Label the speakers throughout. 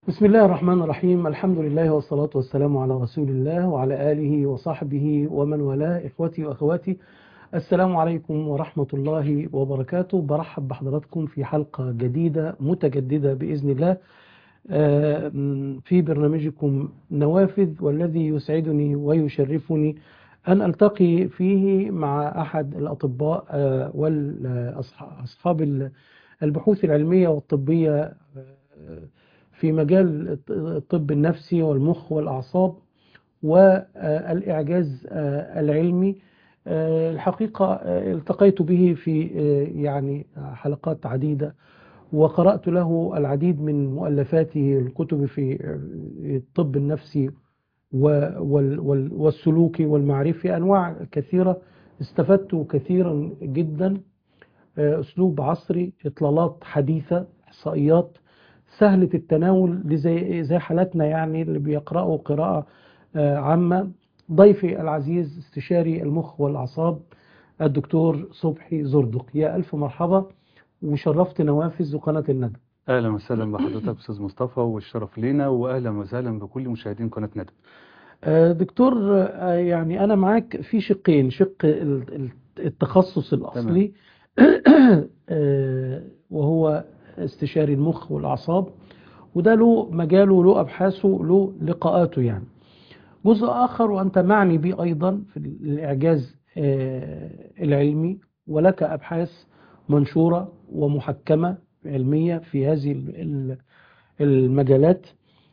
Speaker 1: بسم الله الرحمن الرحيم الحمد لله والصلاة والسلام على رسول الله وعلى آله وصحبه ومن والاه إخوتي وأخواتي السلام عليكم ورحمة الله وبركاته برحب بحضراتكم في حلقة جديدة متجددة بإذن الله آه، في برنامجكم نوافذ والذي يسعدني ويشرفني أن ألتقي فيه مع أحد الأطباء آه، والأصحاب البحوث العلمية والطبية آه، في مجال الطب النفسي والمخ والأعصاب والإعجاز العلمي الحقيقة التقيت به في يعني حلقات عديدة وقرأت له العديد من مؤلفاته الكتب في الطب النفسي والسلوكي والمعرفي أنواع كثيرة استفدت كثيرا جدا أسلوب عصري إطلالات حديثة إحصائيات سهلة التناول زي زي حالتنا يعني اللي بيقرأوا قراءة عامة ضيفي العزيز استشاري المخ والأعصاب الدكتور صبحي زردق يا ألف مرحبا وشرفت نوافذ وقناة الندى
Speaker 2: اهلا وسهلا بحضرتك استاذ مصطفى والشرف لينا واهلا وسهلا بكل مشاهدين قناه ندى
Speaker 1: دكتور يعني انا معاك في شقين شق التخصص الاصلي وهو استشاري المخ والاعصاب وده له مجاله له ابحاثه له لقاءاته يعني جزء اخر وانت معني به ايضا في الاعجاز العلمي ولك ابحاث منشوره ومحكمه علميه في هذه المجالات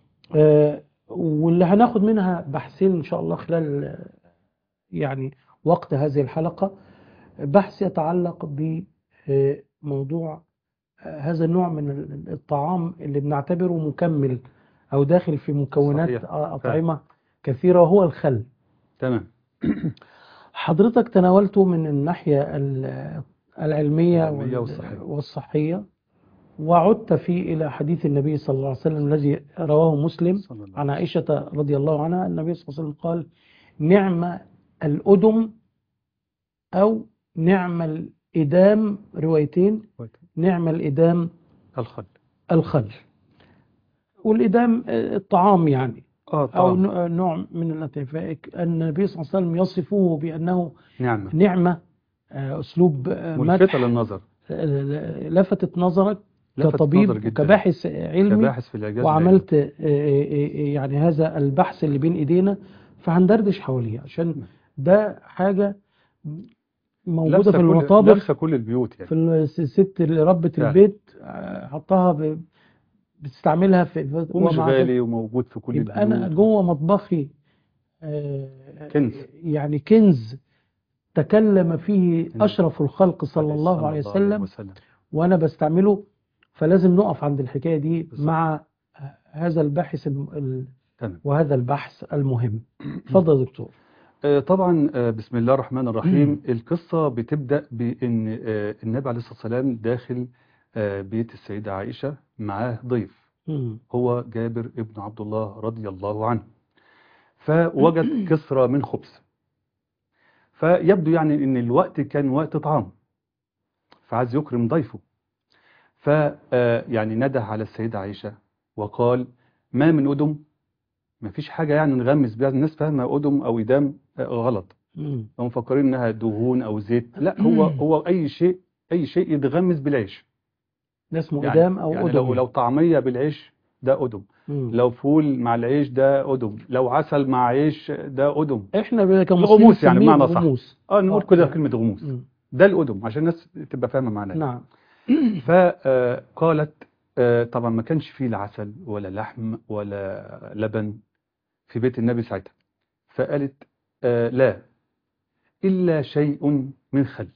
Speaker 1: واللي هناخد منها بحثين ان شاء الله خلال يعني وقت هذه الحلقه بحث يتعلق بموضوع هذا النوع من الطعام اللي بنعتبره مكمل او داخل في مكونات
Speaker 2: صحيح.
Speaker 1: اطعمه كثيره وهو الخل
Speaker 2: تمام
Speaker 1: حضرتك تناولته من الناحيه العلميه
Speaker 2: العلمية والصحية.
Speaker 1: والصحيه وعدت فيه الى حديث النبي صلى الله عليه وسلم الذي رواه مسلم
Speaker 2: صلى الله
Speaker 1: عن عائشه رضي الله عنها النبي صلى الله عليه وسلم قال نعم الأدم أو نعم الإدام روايتين نعم الإدام
Speaker 2: الخل
Speaker 1: الخل والإدام الطعام يعني
Speaker 2: اه
Speaker 1: أو
Speaker 2: طبعا
Speaker 1: نوع- نوع من اللطيفة النبي صلى الله عليه وسلم يصفه بأنه
Speaker 2: نعمه
Speaker 1: نعمة آه، أسلوب آه،
Speaker 2: ملفتة
Speaker 1: مدح
Speaker 2: للنظر
Speaker 1: آه، لفتت نظرك
Speaker 2: لفتت
Speaker 1: كطبيب
Speaker 2: نظر جدا.
Speaker 1: وكباحث علمي
Speaker 2: كباحث في الاعجاز
Speaker 1: وعملت آه، آه، آه، يعني هذا البحث اللي بين ايدينا فهندردش حواليه عشان ده حاجة موجودة
Speaker 2: لابسة
Speaker 1: في
Speaker 2: كل-
Speaker 1: المطابخ
Speaker 2: لابسه كل البيوت يعني
Speaker 1: في الست اللي ربة
Speaker 2: فعلا.
Speaker 1: البيت آه، حطها ب- بتستعملها في
Speaker 2: ومش
Speaker 1: ومع ذلك
Speaker 2: غالي وموجود في كل
Speaker 1: يبقى انا
Speaker 2: البيوت
Speaker 1: جوه مطبخي آه،
Speaker 2: كنز.
Speaker 1: يعني كنز تكلم فيه
Speaker 2: كنز.
Speaker 1: اشرف الخلق صلى الله عليه وسلم
Speaker 2: وسلم
Speaker 1: وانا بستعمله فلازم نقف عند الحكايه دي
Speaker 2: بالظبط.
Speaker 1: مع هذا الباحث الم- ال-
Speaker 2: تمام
Speaker 1: وهذا البحث المهم اتفضل يا دكتور
Speaker 2: آه، طبعا آه، بسم الله الرحمن الرحيم القصة بتبدأ بأن آه، النبي عليه الصلاة والسلام داخل آه، بيت السيدة عائشة معاه ضيف
Speaker 1: مم.
Speaker 2: هو جابر ابن عبد الله رضي الله عنه فوجد كسرة من خبز فيبدو يعني ان الوقت كان وقت طعام فعايز يكرم ضيفه ف آه، يعني نده على السيدة عائشة وقال ما من أدم ما فيش حاجة يعني نغمس بيها الناس فاهمة أدم أو إدام آه، غلط
Speaker 1: مم.
Speaker 2: هم مفكرين انها دهون او زيت لا هو هو اي شيء اي شيء يتغمس بالعيش
Speaker 1: ده اسمه
Speaker 2: يعني
Speaker 1: ادام او
Speaker 2: يعني
Speaker 1: ادم
Speaker 2: لو لو طعمية بالعيش ده أدم
Speaker 1: مم.
Speaker 2: لو فول مع العيش ده أدم لو عسل مع عيش ده أدم
Speaker 1: احنا بقى كمصريين
Speaker 2: الغموس يعني
Speaker 1: نسميه
Speaker 2: بمعنى صح.
Speaker 1: غموس
Speaker 2: اه نقول
Speaker 1: آه،
Speaker 2: كده
Speaker 1: يعني.
Speaker 2: كلمة غموس
Speaker 1: مم.
Speaker 2: ده الأدم عشان الناس تبقى فاهمة معناه
Speaker 1: نعم
Speaker 2: فقالت طبعا ما كانش فيه لا عسل ولا لحم ولا لبن في بيت النبي ساعتها فقالت آه، لا إلا شيء من خل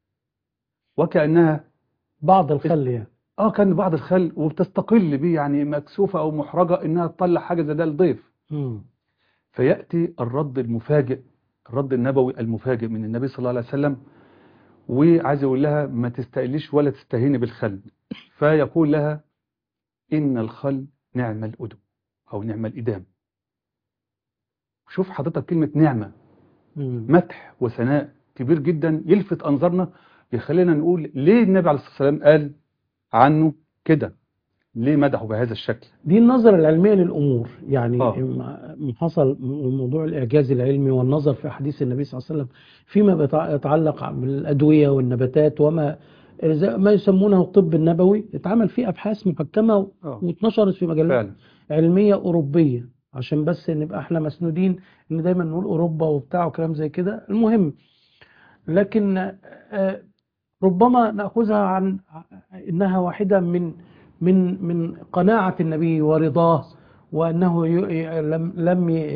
Speaker 2: وكأنها
Speaker 1: بعض الخل يعني
Speaker 2: اه كان بعض الخل وبتستقل بيه يعني مكسوفة أو محرجة إنها تطلع حاجة زي ده للضيف
Speaker 1: مم.
Speaker 2: فيأتي الرد المفاجئ الرد النبوي المفاجئ من النبي صلى الله عليه وسلم وعايز يقول لها ما تستقليش ولا تستهيني بالخل فيقول لها إن الخل نعم الأدم أو نعم الإدام شوف حضرتك كلمة نعمة
Speaker 1: مم.
Speaker 2: مدح وثناء كبير جدا يلفت أنظارنا يخلينا نقول ليه النبي عليه الصلاة والسلام قال عنه كده ليه مدحه بهذا الشكل
Speaker 1: دي النظرة العلمية للأمور يعني
Speaker 2: آه.
Speaker 1: م- حصل موضوع الإعجاز العلمي والنظر في أحاديث النبي صلى الله عليه وسلم فيما بيتع- يتعلق بالأدوية والنباتات وما زي ما يسمونه الطب النبوي اتعمل فيه أبحاث محكمة و-
Speaker 2: اه
Speaker 1: واتنشرت في مجلات
Speaker 2: فعلا
Speaker 1: علمية أوروبية عشان بس نبقى احنا مسنودين ان دايما نقول أوروبا وبتاع وكلام زي كده المهم لكن آه، ربما نأخذها عن إنها واحدة من من من قناعة النبي ورضاه وأنه ي- لم لم ي-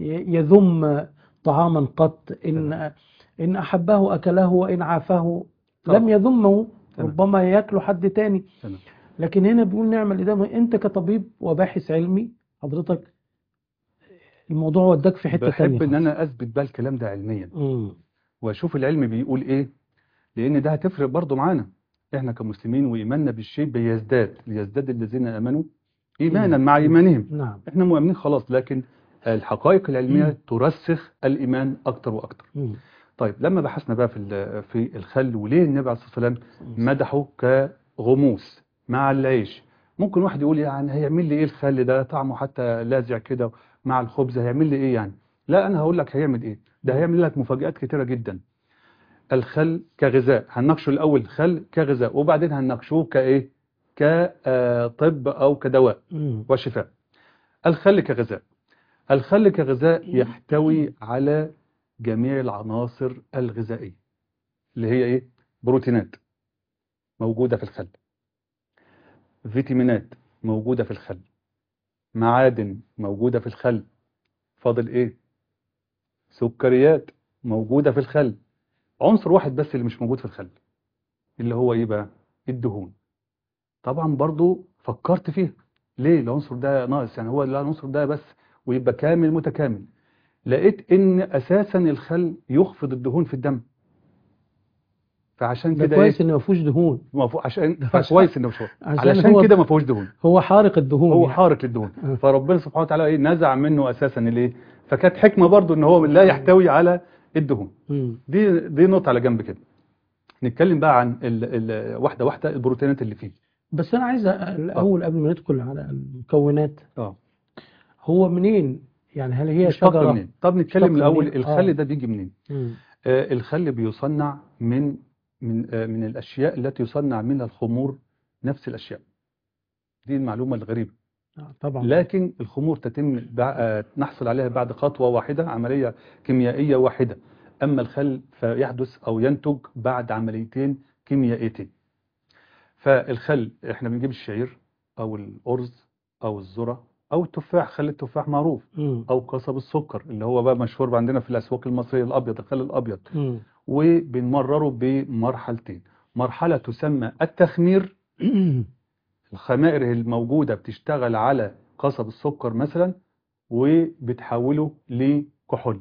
Speaker 1: يذم طعاما قط إن إن أحبه أكله وإن عافاه لم
Speaker 2: طبعا.
Speaker 1: يذمه
Speaker 2: تمام.
Speaker 1: ربما ياكله حد تاني
Speaker 2: تمام
Speaker 1: لكن هنا بيقول نعمل إدامة أنت كطبيب وباحث علمي حضرتك الموضوع وداك في حتة
Speaker 2: بحب
Speaker 1: تانية
Speaker 2: ان انا اثبت بقى الكلام ده علميا
Speaker 1: مم.
Speaker 2: واشوف العلم بيقول ايه لان ده هتفرق برضو معانا احنا كمسلمين وايماننا بالشيء بيزداد ليزداد الذين امنوا ايمانا مع ايمانهم
Speaker 1: نعم
Speaker 2: احنا مؤمنين خلاص لكن الحقائق العلميه ترسخ الايمان اكتر واكتر
Speaker 1: مم.
Speaker 2: طيب لما بحثنا بقى في ال- في الخل وليه النبي عليه الصلاه والسلام مدحه كغموس مع العيش ممكن واحد يقول يعني هيعمل لي ايه الخل ده طعمه حتى لاذع كده مع الخبز هيعمل لي ايه يعني لا انا هقول لك هيعمل ايه ده هيعمل لك مفاجآت كتيرة جدا الخل كغذاء هنناقشه الاول خل كغذاء وبعدين هنناقشوه كايه كطب او كدواء
Speaker 1: مم.
Speaker 2: وشفاء الخل كغذاء الخل كغذاء يحتوي على جميع العناصر الغذائية اللي هي ايه بروتينات موجودة في الخل فيتامينات موجودة في الخل معادن موجودة في الخل فاضل ايه سكريات موجودة في الخل عنصر واحد بس اللي مش موجود في الخل اللي هو ايه بقى الدهون طبعا برضو فكرت فيها ليه العنصر ده ناقص يعني هو العنصر ده بس ويبقى كامل متكامل لقيت ان اساسا الخل يخفض الدهون في الدم فعشان
Speaker 1: ده
Speaker 2: كده
Speaker 1: كويس
Speaker 2: ايه
Speaker 1: ان ما فيهوش دهون
Speaker 2: ما فوق عشان
Speaker 1: عشان-
Speaker 2: فكويس انه مش هو
Speaker 1: عشان
Speaker 2: علشان
Speaker 1: هو-
Speaker 2: كده ما فيهوش دهون
Speaker 1: هو حارق الدهون
Speaker 2: هو
Speaker 1: يعني.
Speaker 2: حارق للدهون
Speaker 1: آه.
Speaker 2: فربنا سبحانه وتعالى ايه نزع منه اساسا الايه فكانت حكمه برضو ان هو لا يحتوي على الدهون
Speaker 1: مم.
Speaker 2: دي دي نقطه على جنب كده نتكلم بقى عن ال ال واحده واحده البروتينات اللي فيه
Speaker 1: بس انا عايز الاول قبل ما ندخل على المكونات
Speaker 2: اه
Speaker 1: هو منين يعني هل هي
Speaker 2: مشتق
Speaker 1: شجره
Speaker 2: منين طب
Speaker 1: مشتق
Speaker 2: نتكلم الاول
Speaker 1: منين؟
Speaker 2: الخل
Speaker 1: آه.
Speaker 2: ده بيجي منين
Speaker 1: مم.
Speaker 2: آه الخل بيصنع من من آه من الاشياء التي يصنع منها الخمور نفس الاشياء دي المعلومه الغريبه
Speaker 1: آه، طبعا
Speaker 2: لكن الخمور تتم بع- آه، نحصل عليها بعد خطوة واحدة عملية كيميائية واحدة أما الخل فيحدث أو ينتج بعد عمليتين كيميائيتين فالخل احنا بنجيب الشعير أو الأرز أو الذرة أو التفاح خل التفاح معروف
Speaker 1: مم.
Speaker 2: أو قصب السكر اللي هو بقى مشهور عندنا في الأسواق المصرية الأبيض الخل الأبيض
Speaker 1: مم.
Speaker 2: وبنمرره بمرحلتين مرحلة تسمى التخمير الخمائر الموجودة بتشتغل على قصب السكر مثلا وبتحوله لكحول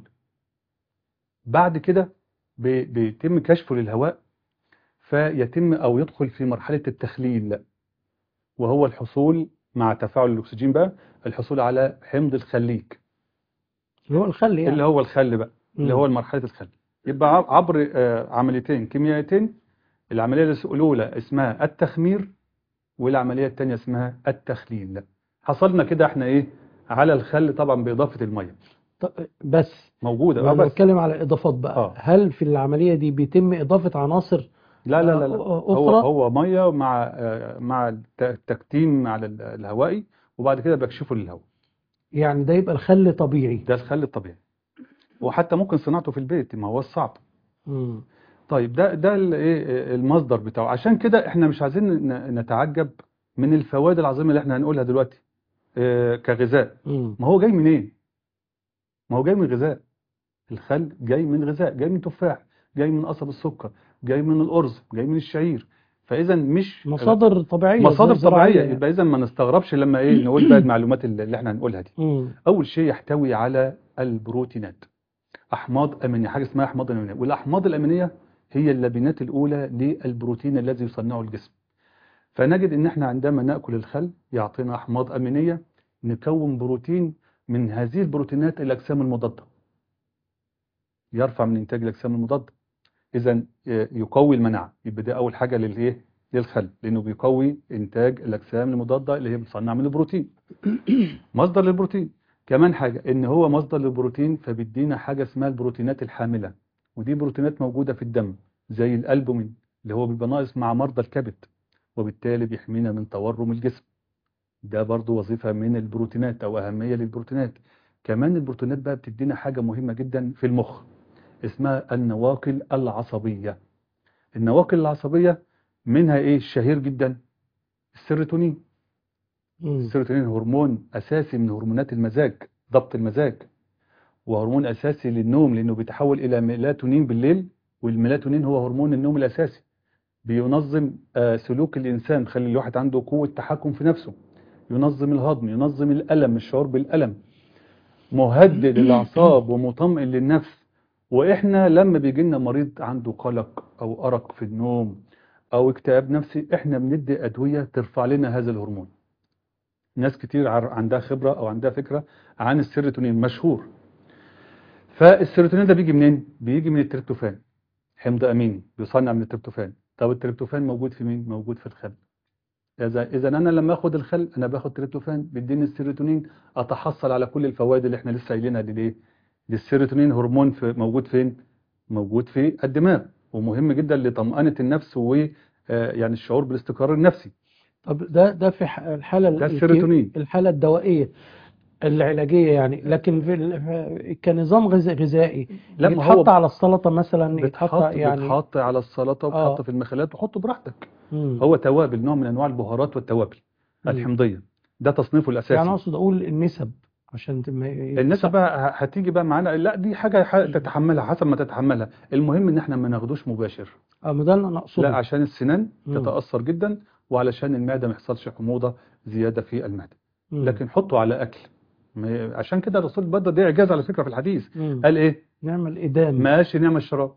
Speaker 2: بعد كده ب- بيتم كشفه للهواء فيتم أو يدخل في مرحلة التخليل وهو الحصول مع تفاعل الأكسجين بقى الحصول على حمض الخليك
Speaker 1: اللي هو الخل يعني
Speaker 2: اللي هو الخل بقى اللي
Speaker 1: مم.
Speaker 2: هو مرحلة الخل يبقى عب- عبر آه، عمليتين كيميائيتين العملية الأولى اسمها التخمير والعملية الثانية اسمها التخليل حصلنا كده احنا ايه على الخل طبعا بإضافة المية
Speaker 1: ط- بس
Speaker 2: موجودة اه
Speaker 1: لما
Speaker 2: بس
Speaker 1: نتكلم على اضافات بقى
Speaker 2: آه.
Speaker 1: هل في العمليه دي بيتم اضافه عناصر
Speaker 2: لا لا لا, لا.
Speaker 1: آه،
Speaker 2: هو
Speaker 1: أخرى؟
Speaker 2: هو مية مع آه، مع الت- التكتيم على ال- الهوائي وبعد كده بكشفه للهواء
Speaker 1: يعني ده يبقى الخل طبيعي
Speaker 2: ده الخل الطبيعي وحتى ممكن صناعته في البيت ما هو صعب
Speaker 1: مم.
Speaker 2: طيب ده ده ال- ايه المصدر بتاعه عشان كده احنا مش عايزين ن- نتعجب من الفوائد العظيمه اللي احنا هنقولها دلوقتي اه، كغذاء
Speaker 1: مم.
Speaker 2: ما هو جاي منين ما هو جاي من غذاء الخل جاي من غذاء جاي من تفاح جاي من قصب السكر جاي من الارز جاي من الشعير فاذا مش
Speaker 1: مصادر طبيعيه
Speaker 2: مصادر
Speaker 1: زي زراعية
Speaker 2: طبيعيه
Speaker 1: يعني.
Speaker 2: يبقى اذا ما نستغربش لما ايه نقول بقى المعلومات اللي اللي احنا هنقولها دي
Speaker 1: مم.
Speaker 2: اول شيء يحتوي على البروتينات احماض امينيه حاجه اسمها احماض امينيه والاحماض الامينيه هي اللبنات الاولى للبروتين الذي يصنعه الجسم فنجد ان احنا عندما ناكل الخل يعطينا احماض امينيه نكون بروتين من هذه البروتينات الاجسام المضاده يرفع من انتاج الاجسام المضاده اذا يقوي المناعه يبقى ده اول حاجه للايه للخل لانه بيقوي انتاج الاجسام المضاده اللي هي بتصنع من البروتين مصدر للبروتين كمان حاجه ان هو مصدر للبروتين فبيدينا حاجه اسمها البروتينات الحامله ودي بروتينات موجوده في الدم زي الالبومين اللي هو بيبقى ناقص مع مرضى الكبد وبالتالي بيحمينا من تورم الجسم ده برضو وظيفة من البروتينات أو أهمية للبروتينات كمان البروتينات بقى بتدينا حاجة مهمة جدا في المخ اسمها النواقل العصبية النواقل العصبية منها إيه الشهير جدا السيروتونين
Speaker 1: مم.
Speaker 2: السيروتونين هرمون أساسي من هرمونات المزاج ضبط المزاج وهرمون أساسي للنوم لأنه بيتحول إلى ميلاتونين بالليل والميلاتونين هو هرمون النوم الأساسي بينظم آه، سلوك الإنسان بيخلي الواحد عنده قوة تحكم في نفسه ينظم الهضم ينظم الألم الشعور بالألم مهدئ للأعصاب ومطمئن للنفس وإحنا لما بيجي لنا مريض عنده قلق أو أرق في النوم أو اكتئاب نفسي إحنا بندي أدوية ترفع لنا هذا الهرمون ناس كتير عر- عندها خبرة أو عندها فكرة عن السيروتونين مشهور فالسيروتونين ده بيجي منين؟ بيجي من التريبتوفان حمض أميني بيصنع من التريبتوفان طب التريبتوفان موجود في مين؟ موجود في الخل إذا إذا أنا لما آخد الخل أنا باخد تريبتوفان بيديني السيروتونين أتحصل على كل الفوائد اللي إحنا لسه قايلينها دي ليه؟ للسيروتونين هرمون في موجود فين؟ موجود في الدماغ ومهم جدا لطمأنة النفس و آه، يعني الشعور بالاستقرار النفسي
Speaker 1: طب ده ده في ح- الحالة
Speaker 2: ده
Speaker 1: ال-
Speaker 2: السيروتونين.
Speaker 1: الحالة الدوائية العلاجية يعني لكن في ال- كنظام غذا- غذائي
Speaker 2: لا، ما هو
Speaker 1: يتحط على السلطة مثلا
Speaker 2: بتحط
Speaker 1: يتحط يعني
Speaker 2: بتحط على السلطة
Speaker 1: آه.
Speaker 2: وبتحط في المخلات وحطه براحتك
Speaker 1: مم.
Speaker 2: هو توابل نوع من أنواع البهارات والتوابل
Speaker 1: مم.
Speaker 2: الحمضية ده تصنيفه الأساسي
Speaker 1: يعني اقصد اقول النسب عشان تم-
Speaker 2: الناس بقى ه- هتيجي بقى معانا لا دي حاجة ح- تتحملها حسب ما تتحملها المهم ان احنا ما ناخدوش مباشر
Speaker 1: اه ما ده اللي انا
Speaker 2: لا
Speaker 1: اقصده
Speaker 2: عشان السنان
Speaker 1: مم.
Speaker 2: تتأثر جدا وعلشان المعدة ما يحصلش حموضة زيادة في المعدة
Speaker 1: مم.
Speaker 2: لكن حطه على أكل ما- عشان كده الرسول بدأ دي إعجاز على فكرة في الحديث
Speaker 1: مم.
Speaker 2: قال إيه
Speaker 1: نعمل إدام
Speaker 2: ماشي نعمل شراب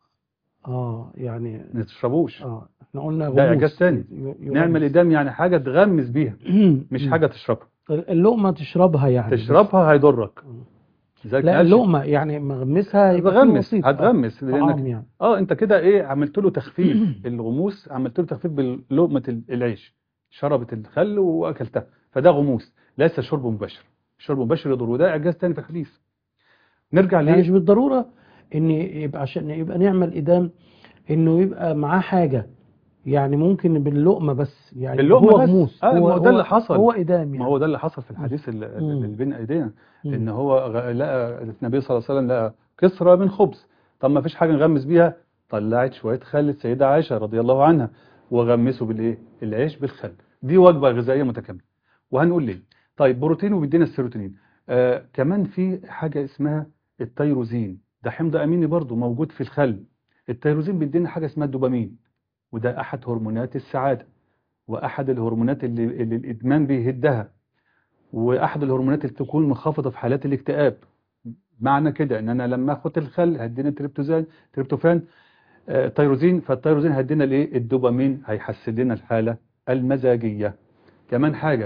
Speaker 1: اه يعني
Speaker 2: ما تشربوش
Speaker 1: اه احنا قلنا
Speaker 2: ده إعجاز
Speaker 1: غموس
Speaker 2: تاني.
Speaker 1: ي- ي-
Speaker 2: نعمل إدام يعني حاجة تغمس بيها مش
Speaker 1: مم.
Speaker 2: حاجة تشربها
Speaker 1: اللقمة تشربها يعني
Speaker 2: تشربها هيضرك
Speaker 1: مم.
Speaker 2: لذلك
Speaker 1: لا
Speaker 2: قالش-
Speaker 1: اللقمة يعني مغمسها يبقى فيه
Speaker 2: هتغمس
Speaker 1: وسيط. آه،
Speaker 2: هتغمس
Speaker 1: طعام
Speaker 2: لانك
Speaker 1: يعني
Speaker 2: اه انت كده ايه عملت له تخفيف الغموس عملت له تخفيف بلقمه ال- العيش شربت الخل واكلتها فده غموس ليس شرب مباشر شرب مباشر يضر وده اعجاز تاني في الحديث نرجع
Speaker 1: يعني مش
Speaker 2: ليه
Speaker 1: بالضرورة ان يبقى عشان يبقى نعمل إدام انه يبقى معاه حاجة يعني ممكن باللقمة بس يعني
Speaker 2: باللقمة
Speaker 1: هو
Speaker 2: بس.
Speaker 1: غموس
Speaker 2: آه، ما هو ده اللي حصل.
Speaker 1: هو إدام
Speaker 2: ما
Speaker 1: يعني
Speaker 2: هو ده اللي حصل في الحديث اللي
Speaker 1: مم.
Speaker 2: اللي بين ايدينا
Speaker 1: مم.
Speaker 2: ان هو غ- لقى النبي صلى الله عليه وسلم لقى كسرة من خبز طب ما فيش حاجه نغمس بيها طلعت شويه خل السيده عائشه رضي الله عنها وغمسوا بالايه العيش بالخل دي وجبه غذائيه متكامله وهنقول ليه طيب بروتين وبيدينا السيروتونين آه كمان في حاجه اسمها التيروزين ده حمض اميني برضو موجود في الخل التيروزين بيدينا حاجه اسمها الدوبامين وده احد هرمونات السعاده واحد الهرمونات اللي, اللي الادمان بيهدها واحد الهرمونات اللي تكون منخفضه في حالات الاكتئاب معنى كده ان انا لما اخد الخل هدينا تريبتوزان تريبتوفان آه، تيروزين فالتيروزين هدينا الايه الدوبامين هيحسن لنا الحاله المزاجيه كمان حاجه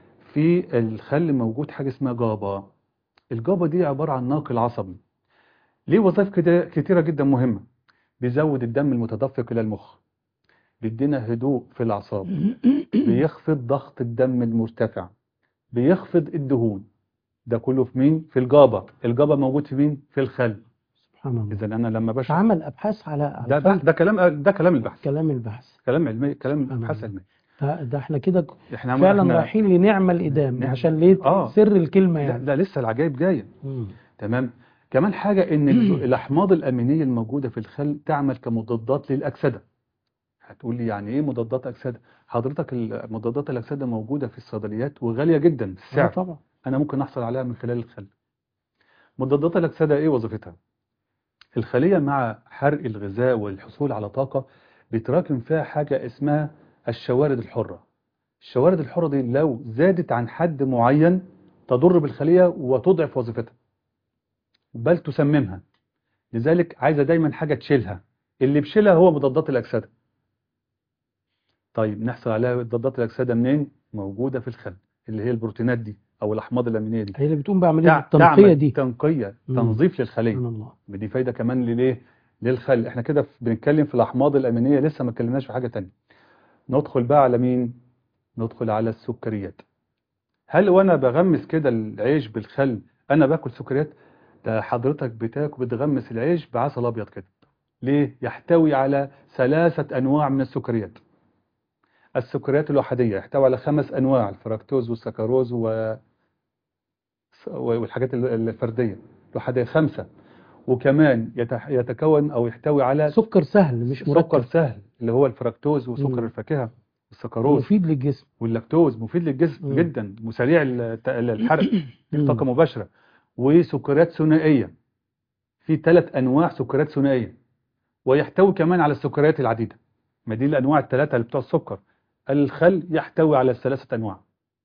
Speaker 2: في الخل موجود حاجه اسمها جابا الجابا دي عباره عن ناقل عصبي ليه وظائف كده كتيره جدا مهمه بيزود الدم المتدفق الى المخ بيدينا هدوء في الاعصاب بيخفض ضغط الدم المرتفع بيخفض الدهون ده كله في مين في الجابا الجابا موجود في مين في الخل
Speaker 1: سبحان الله
Speaker 2: اذا انا لما بشرب
Speaker 1: عمل أبحاث على على
Speaker 2: ده
Speaker 1: الخل.
Speaker 2: ده كلام ده كلام البحث
Speaker 1: كلام البحث
Speaker 2: كلام علمي كلام
Speaker 1: سبحان
Speaker 2: ابحاث
Speaker 1: الله.
Speaker 2: علميه
Speaker 1: ده, ده احنا كده
Speaker 2: احنا
Speaker 1: فعلا
Speaker 2: احنا
Speaker 1: رايحين لنعمل إدام
Speaker 2: نعمل-
Speaker 1: عشان ليه
Speaker 2: آه.
Speaker 1: سر الكلمة
Speaker 2: لا,
Speaker 1: يعني
Speaker 2: لا لسه العجائب جايه
Speaker 1: مم.
Speaker 2: تمام كمان حاجه ان ال- الاحماض الامينيه الموجوده في الخل تعمل كمضادات للاكسده هتقول لي يعني ايه مضادات اكسده حضرتك ال- مضادات الاكسده موجوده في الصيدليات وغاليه جدا في
Speaker 1: آه
Speaker 2: السعر
Speaker 1: طبعا
Speaker 2: انا ممكن احصل عليها من خلال الخل مضادات الاكسده ايه وظيفتها الخليه مع حرق الغذاء والحصول على طاقه بيتراكم فيها حاجه اسمها الشوارد الحره الشوارد الحره دي لو زادت عن حد معين تضر بالخليه وتضعف وظيفتها بل تسممها لذلك عايزه دايما حاجه تشيلها اللي بيشيلها هو مضادات الاكسده طيب نحصل عليها مضادات الاكسده منين موجوده في الخل اللي هي البروتينات دي او الاحماض الامينيه دي
Speaker 1: هي اللي بتقوم بعملية
Speaker 2: تع-
Speaker 1: التنقية
Speaker 2: تعمل
Speaker 1: دي
Speaker 2: تنقيه
Speaker 1: مم.
Speaker 2: تنظيف للخليه
Speaker 1: سبحان الله
Speaker 2: دي فايده كمان للايه للخل احنا كده في- بنتكلم في الاحماض الامينيه لسه ما اتكلمناش في حاجه تانية ندخل بقى على مين ندخل على السكريات هل وانا بغمس كده العيش بالخل انا باكل سكريات ده حضرتك بتاكل بتغمس العيش بعسل ابيض كده ليه يحتوي على ثلاثة انواع من السكريات السكريات الوحيدية يحتوي على خمس انواع الفركتوز والسكروز و... والحاجات الفردية الوحيدية خمسة وكمان يتح... يتكون او يحتوي على
Speaker 1: سكر سهل مش مركب
Speaker 2: سكر سهل اللي هو الفركتوز وسكر
Speaker 1: مم.
Speaker 2: الفاكهة والسكروز
Speaker 1: مفيد للجسم
Speaker 2: واللاكتوز مفيد للجسم
Speaker 1: مم.
Speaker 2: جدا وسريع الت- الحرق
Speaker 1: مم.
Speaker 2: طاقة مباشرة وسكريات ثنائية في ثلاث أنواع سكريات ثنائية ويحتوي كمان على السكريات العديدة ما دي الأنواع الثلاثة اللي بتوع السكر الخل يحتوي على الثلاثة أنواع